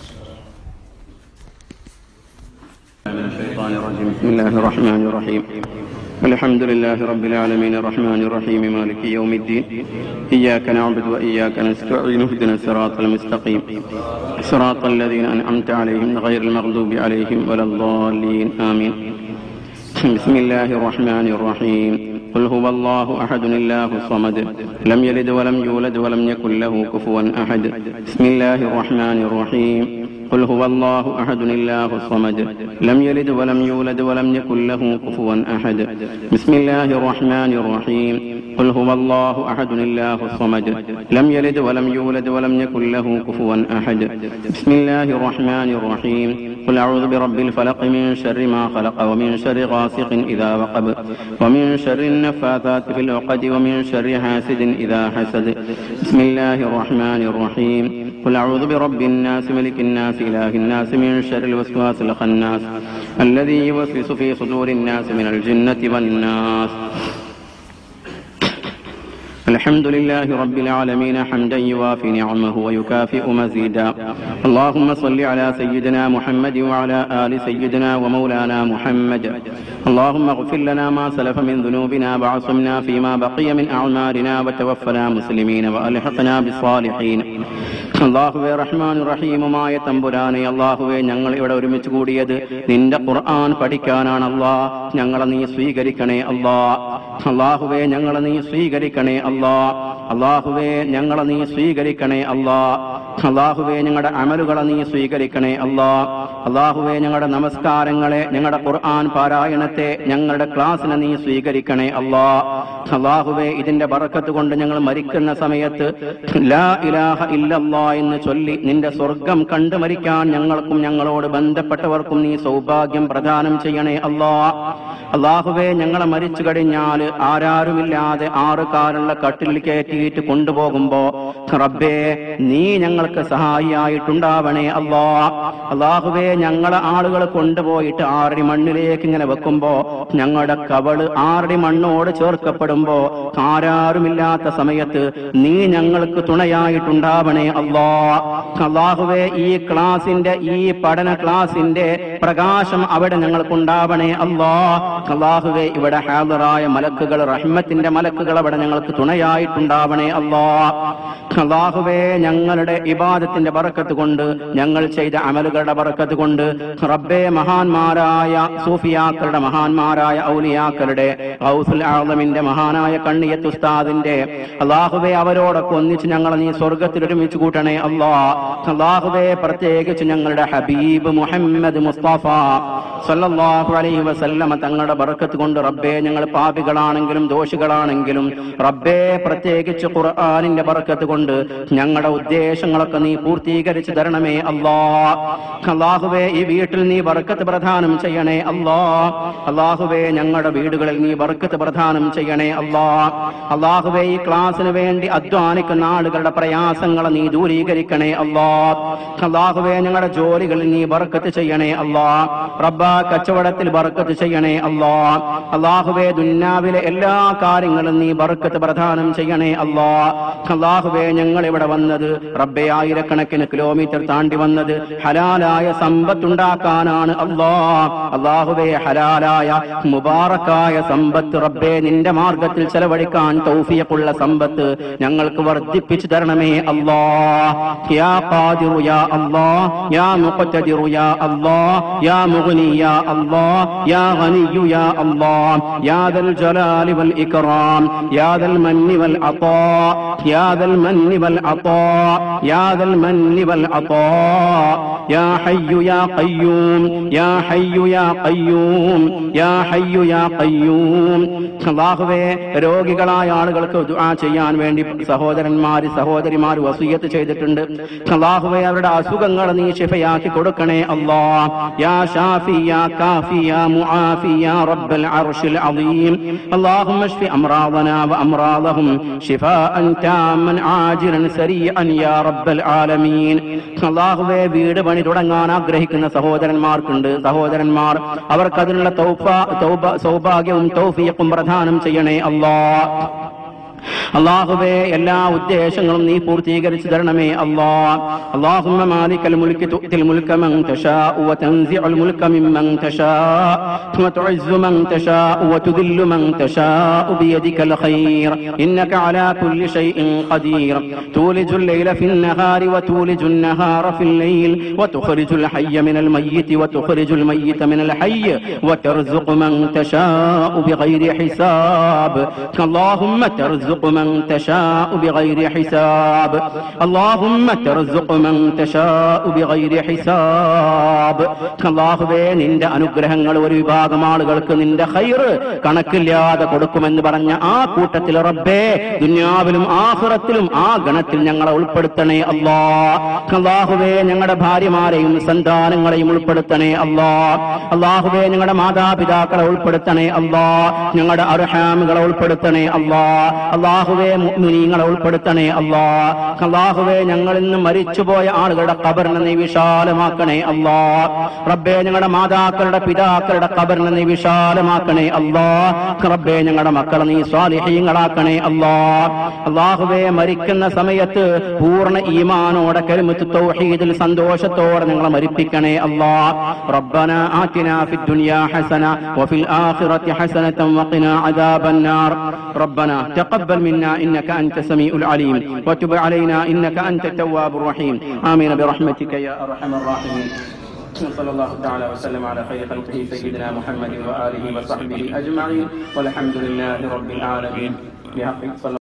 من الشيطان الرجيم بسم الله الرحمن الرحيم الحمد لله رب العالمين الرحمن الرحيم مالك يوم الدين إياك نعبد وإياك نستعين اهدنا الصراط المستقيم صراط الذين أنعمت عليهم غير المغضوب عليهم ولا الضالين آمين بسم الله الرحمن الرحيم قل هو الله أحد الله الصمد لم يلد ولم يولد ولم يكن له كفوا أحد بسم الله الرحمن الرحيم قل هو الله أحد الله الصمد لم يلد ولم يولد ولم يكن له كفوا أحد بسم الله الرحمن الرحيم قل هو الله أحد الله الصمد لم يلد ولم يولد ولم يكن له كفوا أحد بسم الله الرحمن الرحيم قل أعوذ برب الفلق من شر ما خلق ومن شر غاسق إذا وقب ومن شر النفاثات في العقد ومن شر حاسد إذا حسد بسم الله الرحمن الرحيم قل أعوذ برب الناس ملك الناس إله الناس من شر الوسواس الخناس الذي يوسوس في صدور الناس من الجنة والناس الحمد الحمد لله رب العالمين حمدا يوافي نعمه ويكافئ مزيدا اللهم صل على سيدنا محمد وعلى آل سيدنا ومولانا محمد اللهم اغفر لنا ما سلف من ذنوبنا وعصمنا فيما بقي من أعمالنا وتوفنا مسلمين وألحقنا بالصالحين അള്ളാഹുവെ റഹ്മാൻ റഹീമുമായ തമ്പുരാനെ അള്ളാഹുവെ ഞങ്ങൾ ഇവിടെ ഒരുമിച്ച് കൂടിയത് നിന്റെ ഖുർആൻ പഠിക്കാനാണ് അള്ളാ ഞങ്ങളെ നീ സ്വീകരിക്കണേ അള്ളാ അള്ളാഹുവെ ഞങ്ങളെ നീ സ്വീകരിക്കണേ അള്ളാ അള്ളാഹുവെ ഞങ്ങളെ നീ സ്വീകരിക്കണേ അള്ളാ അള്ളാഹുവെ ഞങ്ങളുടെ അമലുകളെ നീ സ്വീകരിക്കണേ അള്ളാ അള്ളാഹുവെ ഞങ്ങളുടെ നമസ്കാരങ്ങളെ ഞങ്ങളുടെ ഖുർആൻ പാരായണത്തെ ഞങ്ങളുടെ ക്ലാസ്സിനെ നീ സ്വീകരിക്കണേ അള്ളാ അള്ളാഹുവെ ഇതിന്റെ ബറക്കത്ത് കൊണ്ട് ഞങ്ങൾ മരിക്കുന്ന സമയത്ത് ലാ ഇലാഹ ഇല്ലല്ലാ എന്ന് ചൊല്ലി നിന്റെ സ്വർഗം കണ്ടു മരിക്കാൻ ഞങ്ങൾക്കും ഞങ്ങളോട് ബന്ധപ്പെട്ടവർക്കും നീ സൗഭാഗ്യം പ്രദാനം ചെയ്യണേ അള്ളാ അള്ളാഹുവെ ഞങ്ങളെ മരിച്ചു കഴിഞ്ഞാൽ ആരാരുമില്ലാതെ ആറ് കാലുള്ള കട്ടിൽ കയറ്റിയിട്ട് കൊണ്ടുപോകുമ്പോ റബ്ബേ നീ ഞങ്ങൾക്ക് സഹായിയായിട്ടുണ്ടാവണേ അള്ളാ അള്ളാഹുവെ ഞങ്ങളെ ആളുകൾ കൊണ്ടുപോയിട്ട് ആറടി മണ്ണിലേക്ക് ഇങ്ങനെ വെക്കുമ്പോ ഞങ്ങളുടെ കവള് ആറടി മണ്ണോട് ചേർക്കപ്പെടുമ്പോ ആരാരുമില്ലാത്ത സമയത്ത് നീ ഞങ്ങൾക്ക് തുണയായിട്ടുണ്ടാവണേ അള്ളാ അള്ളാഹുവെ ഈ ക്ലാസിന്റെ ഈ പഠന ക്ലാസിന്റെ പ്രകാശം അവിടെ ഞങ്ങൾക്കുണ്ടാവണേ അള്ളാ അള്ളാഹുവെ ഇവിടെ ഹാദറായ മലക്കുകൾ റഹ്മത്തിന്റെ മലക്കുകൾ അവിടെ ഞങ്ങൾക്ക് തുണയായിട്ടുണ്ടാവണേ അള്ളാ അള്ളാഹുവെ ഞങ്ങളുടെ ഇബാദത്തിന്റെ ബറക്കത്ത് കൊണ്ട് ഞങ്ങൾ ചെയ്ത അമലുകളുടെ ബറക്കത്ത് കൊണ്ട് റബ്ബെ മഹാന്മാരായ സൂഫിയാക്കളുടെ മഹാന്മാരായ ഔലിയാക്കളുടെ ഔസുൽ ആളമിന്റെ മഹാനായ കണ്ണിയത്ത് ഉസ്താദിന്റെ അള്ളാഹുവെ അവരോടൊക്കെ ഒന്നിച്ച് ഞങ്ങളെ നീ സ്വർഗത്തിൽ ഒരുമിച്ച് കൂട്ടണേ അള്ളാ അള്ളാഹുവെ പ്രത്യേകിച്ച് ഞങ്ങളുടെ ഹബീബ് മുഹമ്മദ് മുസ്തഫ സല്ലല്ലാഹു അലൈഹി വസല്ലമ തങ്ങളുടെ ബറക്കത്ത് കൊണ്ട് റബ്ബെ ഞങ്ങൾ പാപികളാണെങ്കിലും ദോഷികളാണെങ്കിലും റബ്ബെ പ്രത്യേകിച്ച് ഖുർആനിന്റെ ബറക്കത്ത് കൊണ്ട് ഞങ്ങളുടെ ഉദ്ദേശങ്ങളൊക്കെ നീ പൂർത്തീകരിച്ചു തരണമേ അല്ലാ അള്ളാഹുവെ ഈ വീട്ടിൽ നീ ബർക്കത്ത് പ്രദാനം ചെയ്യണേ അല്ലാ അള്ളാഹുവെ ഞങ്ങളുടെ വീടുകളിൽ നീ ബർക്കത്ത് പ്രദാനം ചെയ്യണേ അല്ലാ അള്ളാഹുവെ ഈ ക്ലാസ്സിന് വേണ്ടി അധ്വാനിക്കുന്ന ആളുകളുടെ പ്രയാസങ്ങളെ നീ ദൂരീകരിക്കണേ അല്ലാ അള്ളാഹുവെ ഞങ്ങളുടെ ജോലികളിൽ നീ ബർക്കത്ത് ചെയ്യണേ അല്ലാ റബ്ബ കച്ചവടത്തിൽ ബർക്കത്ത് ചെയ്യണേ അല്ലാ അള്ളാഹുവെ ദുന്നാവിലെ എല്ലാ കാര്യങ്ങളും നീ ബർക്കത്ത് പ്രദാനം ചെയ്യണേ അല്ലാ അള്ളാഹുവെ ഞങ്ങൾ ഇവിടെ വന്നത് റബ്ബെ ആയിരക്കണക്കിന് കിലോമീറ്റർ താണ്ടി വന്നത് ഹലാലായ സമ്പത്തുണ്ടാക്കാനാണ് അല്ലാ അള്ളാഹുവെ ഹലാലായ മുബാറക്കായ സമ്പത്ത് റബ്ബെ നിന്റെ മാർഗത്തിൽ ചെലവഴിക്കാൻ തൗഫിയക്കുള്ള സമ്പത്ത് ഞങ്ങൾക്ക് വർദ്ധിപ്പിച്ചു തരണമേ അല്ലാ യാ ഖാദിറു യാ അല്ലാ യാ മുഖ്തദിറു യാ അല്ലാ യാ മുഗ്നി യാ അല്ലാ യാ ഗനിയു യാ അല്ലാ യാ ദൽ ജലാലി വൽ ഇക്റാം യാ ദൽ മന്നി വൽ അതാ യാ ദൽ മന്നി വൽ അതാ യാ ദൽ മന്നി വൽ അതാ യാ ഹയ്യു യാ ഖയ്യൂം യാ ഹയ്യു യാ ഖയ്യൂം യാ ഹയ്യു യാ ഖയ്യൂം അല്ലാഹുവേ രോഗികളായ ആളുകൾക്ക് ദുആ ചെയ്യാൻ വേണ്ടി സഹോദരന്മാര് സഹോദരിമാർ വസിയത്ത് ചെയ്തിട്ടുണ്ട് അല്ലാഹുവേ അവരുടെ അസുഖങ്ങൾ നീ ശിഫയാക്കി കൊടുക്കണേ അല്ലാ യാ ഷാഫി യാ കാഫി യാ മുആഫി യാ റബ്ബൽ അർശിൽ അളീം اللهم اشف امراضنا وامراضهم شفاء تاما عاجلا سريعا يا رب العالمين അള്ളാഹുവെ വീട് പണി തുടങ്ങാൻ ആഗ്രഹിക്കുന്ന സഹോദരന്മാർക്കുണ്ട് സഹോദരന്മാർ അവർക്ക് അതിനുള്ള തൗഫ തൗബ സൗഭാഗ്യവും തൗഫീഖും പ്രദാനം ചെയ്യണേ അല്ലാ അള്ളാഹുവേ എല്ലാ ഉദ്ദേശങ്ങളും നീ പൂർത്തീകരിച്ചു തരണമേ അല്ലാ اللهم مالك الملك تؤتي الملك من تشاء وتنزع الملك ممن تشاء وتعز من تشاء وتذل من تشاء بيدك الخير إنك على كل شيء قدير تولج الليل في النهار وتولج النهار في الليل وتخرج الحي من الميت وتخرج الميت من الحي وترزق من تشاء بغير حساب اللهم ترزق من تشاء بغير حساب اللهم ترزق من تشاء بغير حساب അള്ളാഹുവേ നിന്റെ അനുഗ്രഹങ്ങൾ ഒരു വിഭാഗം ആളുകൾക്ക് നിന്റെ ഹൈറ് കണക്കില്ലാതെ കൊടുക്കുമെന്ന് പറഞ്ഞ ആ കൂട്ടത്തിൽ റബ്ബേ ദുന്യാവിലും ആഹുറത്തിലും ആ ഗണത്തിൽ ഞങ്ങളെ ഉൾപ്പെടുത്തണേ അല്ലാ അള്ളാഹുവേ ഞങ്ങളുടെ ഭാര്യമാരെയും സന്താനങ്ങളെയും ഉൾപ്പെടുത്തണേ അല്ലാ അള്ളാഹുവേ ഞങ്ങളുടെ മാതാപിതാക്കളെ ഉൾപ്പെടുത്തണേ അല്ലാ ഞങ്ങളുടെ അർഹാമുകളെ ഉൾപ്പെടുത്തണേ അല്ലാ അള്ളാഹുവെ മുഅ്മിനീങ്ങളെ ഉൾപ്പെടുത്തണേ അല്ലാ അള്ളാഹുവെ ഞങ്ങളിൽ നിന്ന് മരിച്ചുപോയ ആളുകളുടെ ഖബറിനെ നീ വിശാലമാക്കണേ അല്ലാ റബ്ബേ ഞങ്ങളുടെ മാതാക്കളുടെ പിതാക്കളുടെ ഖബറിനെ നീ വിശാലമാക്കണേ അല്ലാ റബ്ബേ ഞങ്ങളുടെ മക്കളെ നീ സ്വാലിഹീങ്ങളാക്കണേ അല്ലാ അള്ളാഹുവെ മരിക്കുന്ന സമയത്ത് പൂർണ്ണ ഈമാനോടെ കരുമത്ത് തൗഹീദിൽ സന്തോഷത്തോടെ ഞങ്ങളെ മരിപ്പിക്കണേ അല്ലാ ربنا آتنا في الدنيا حسنة وفي الآخرة حسنة وقنا عذاب النار ربنا تقبل منا إنك أنت السميع العليم وتب علينا إنك أنت التواب الرحيم آمين برحمتك يا أرحم الراحمين صلى الله تعالى وسلم على خير خلقه سيدنا محمد وآله وصحبه أجمعين والحمد لله رب العالمين بحق صلى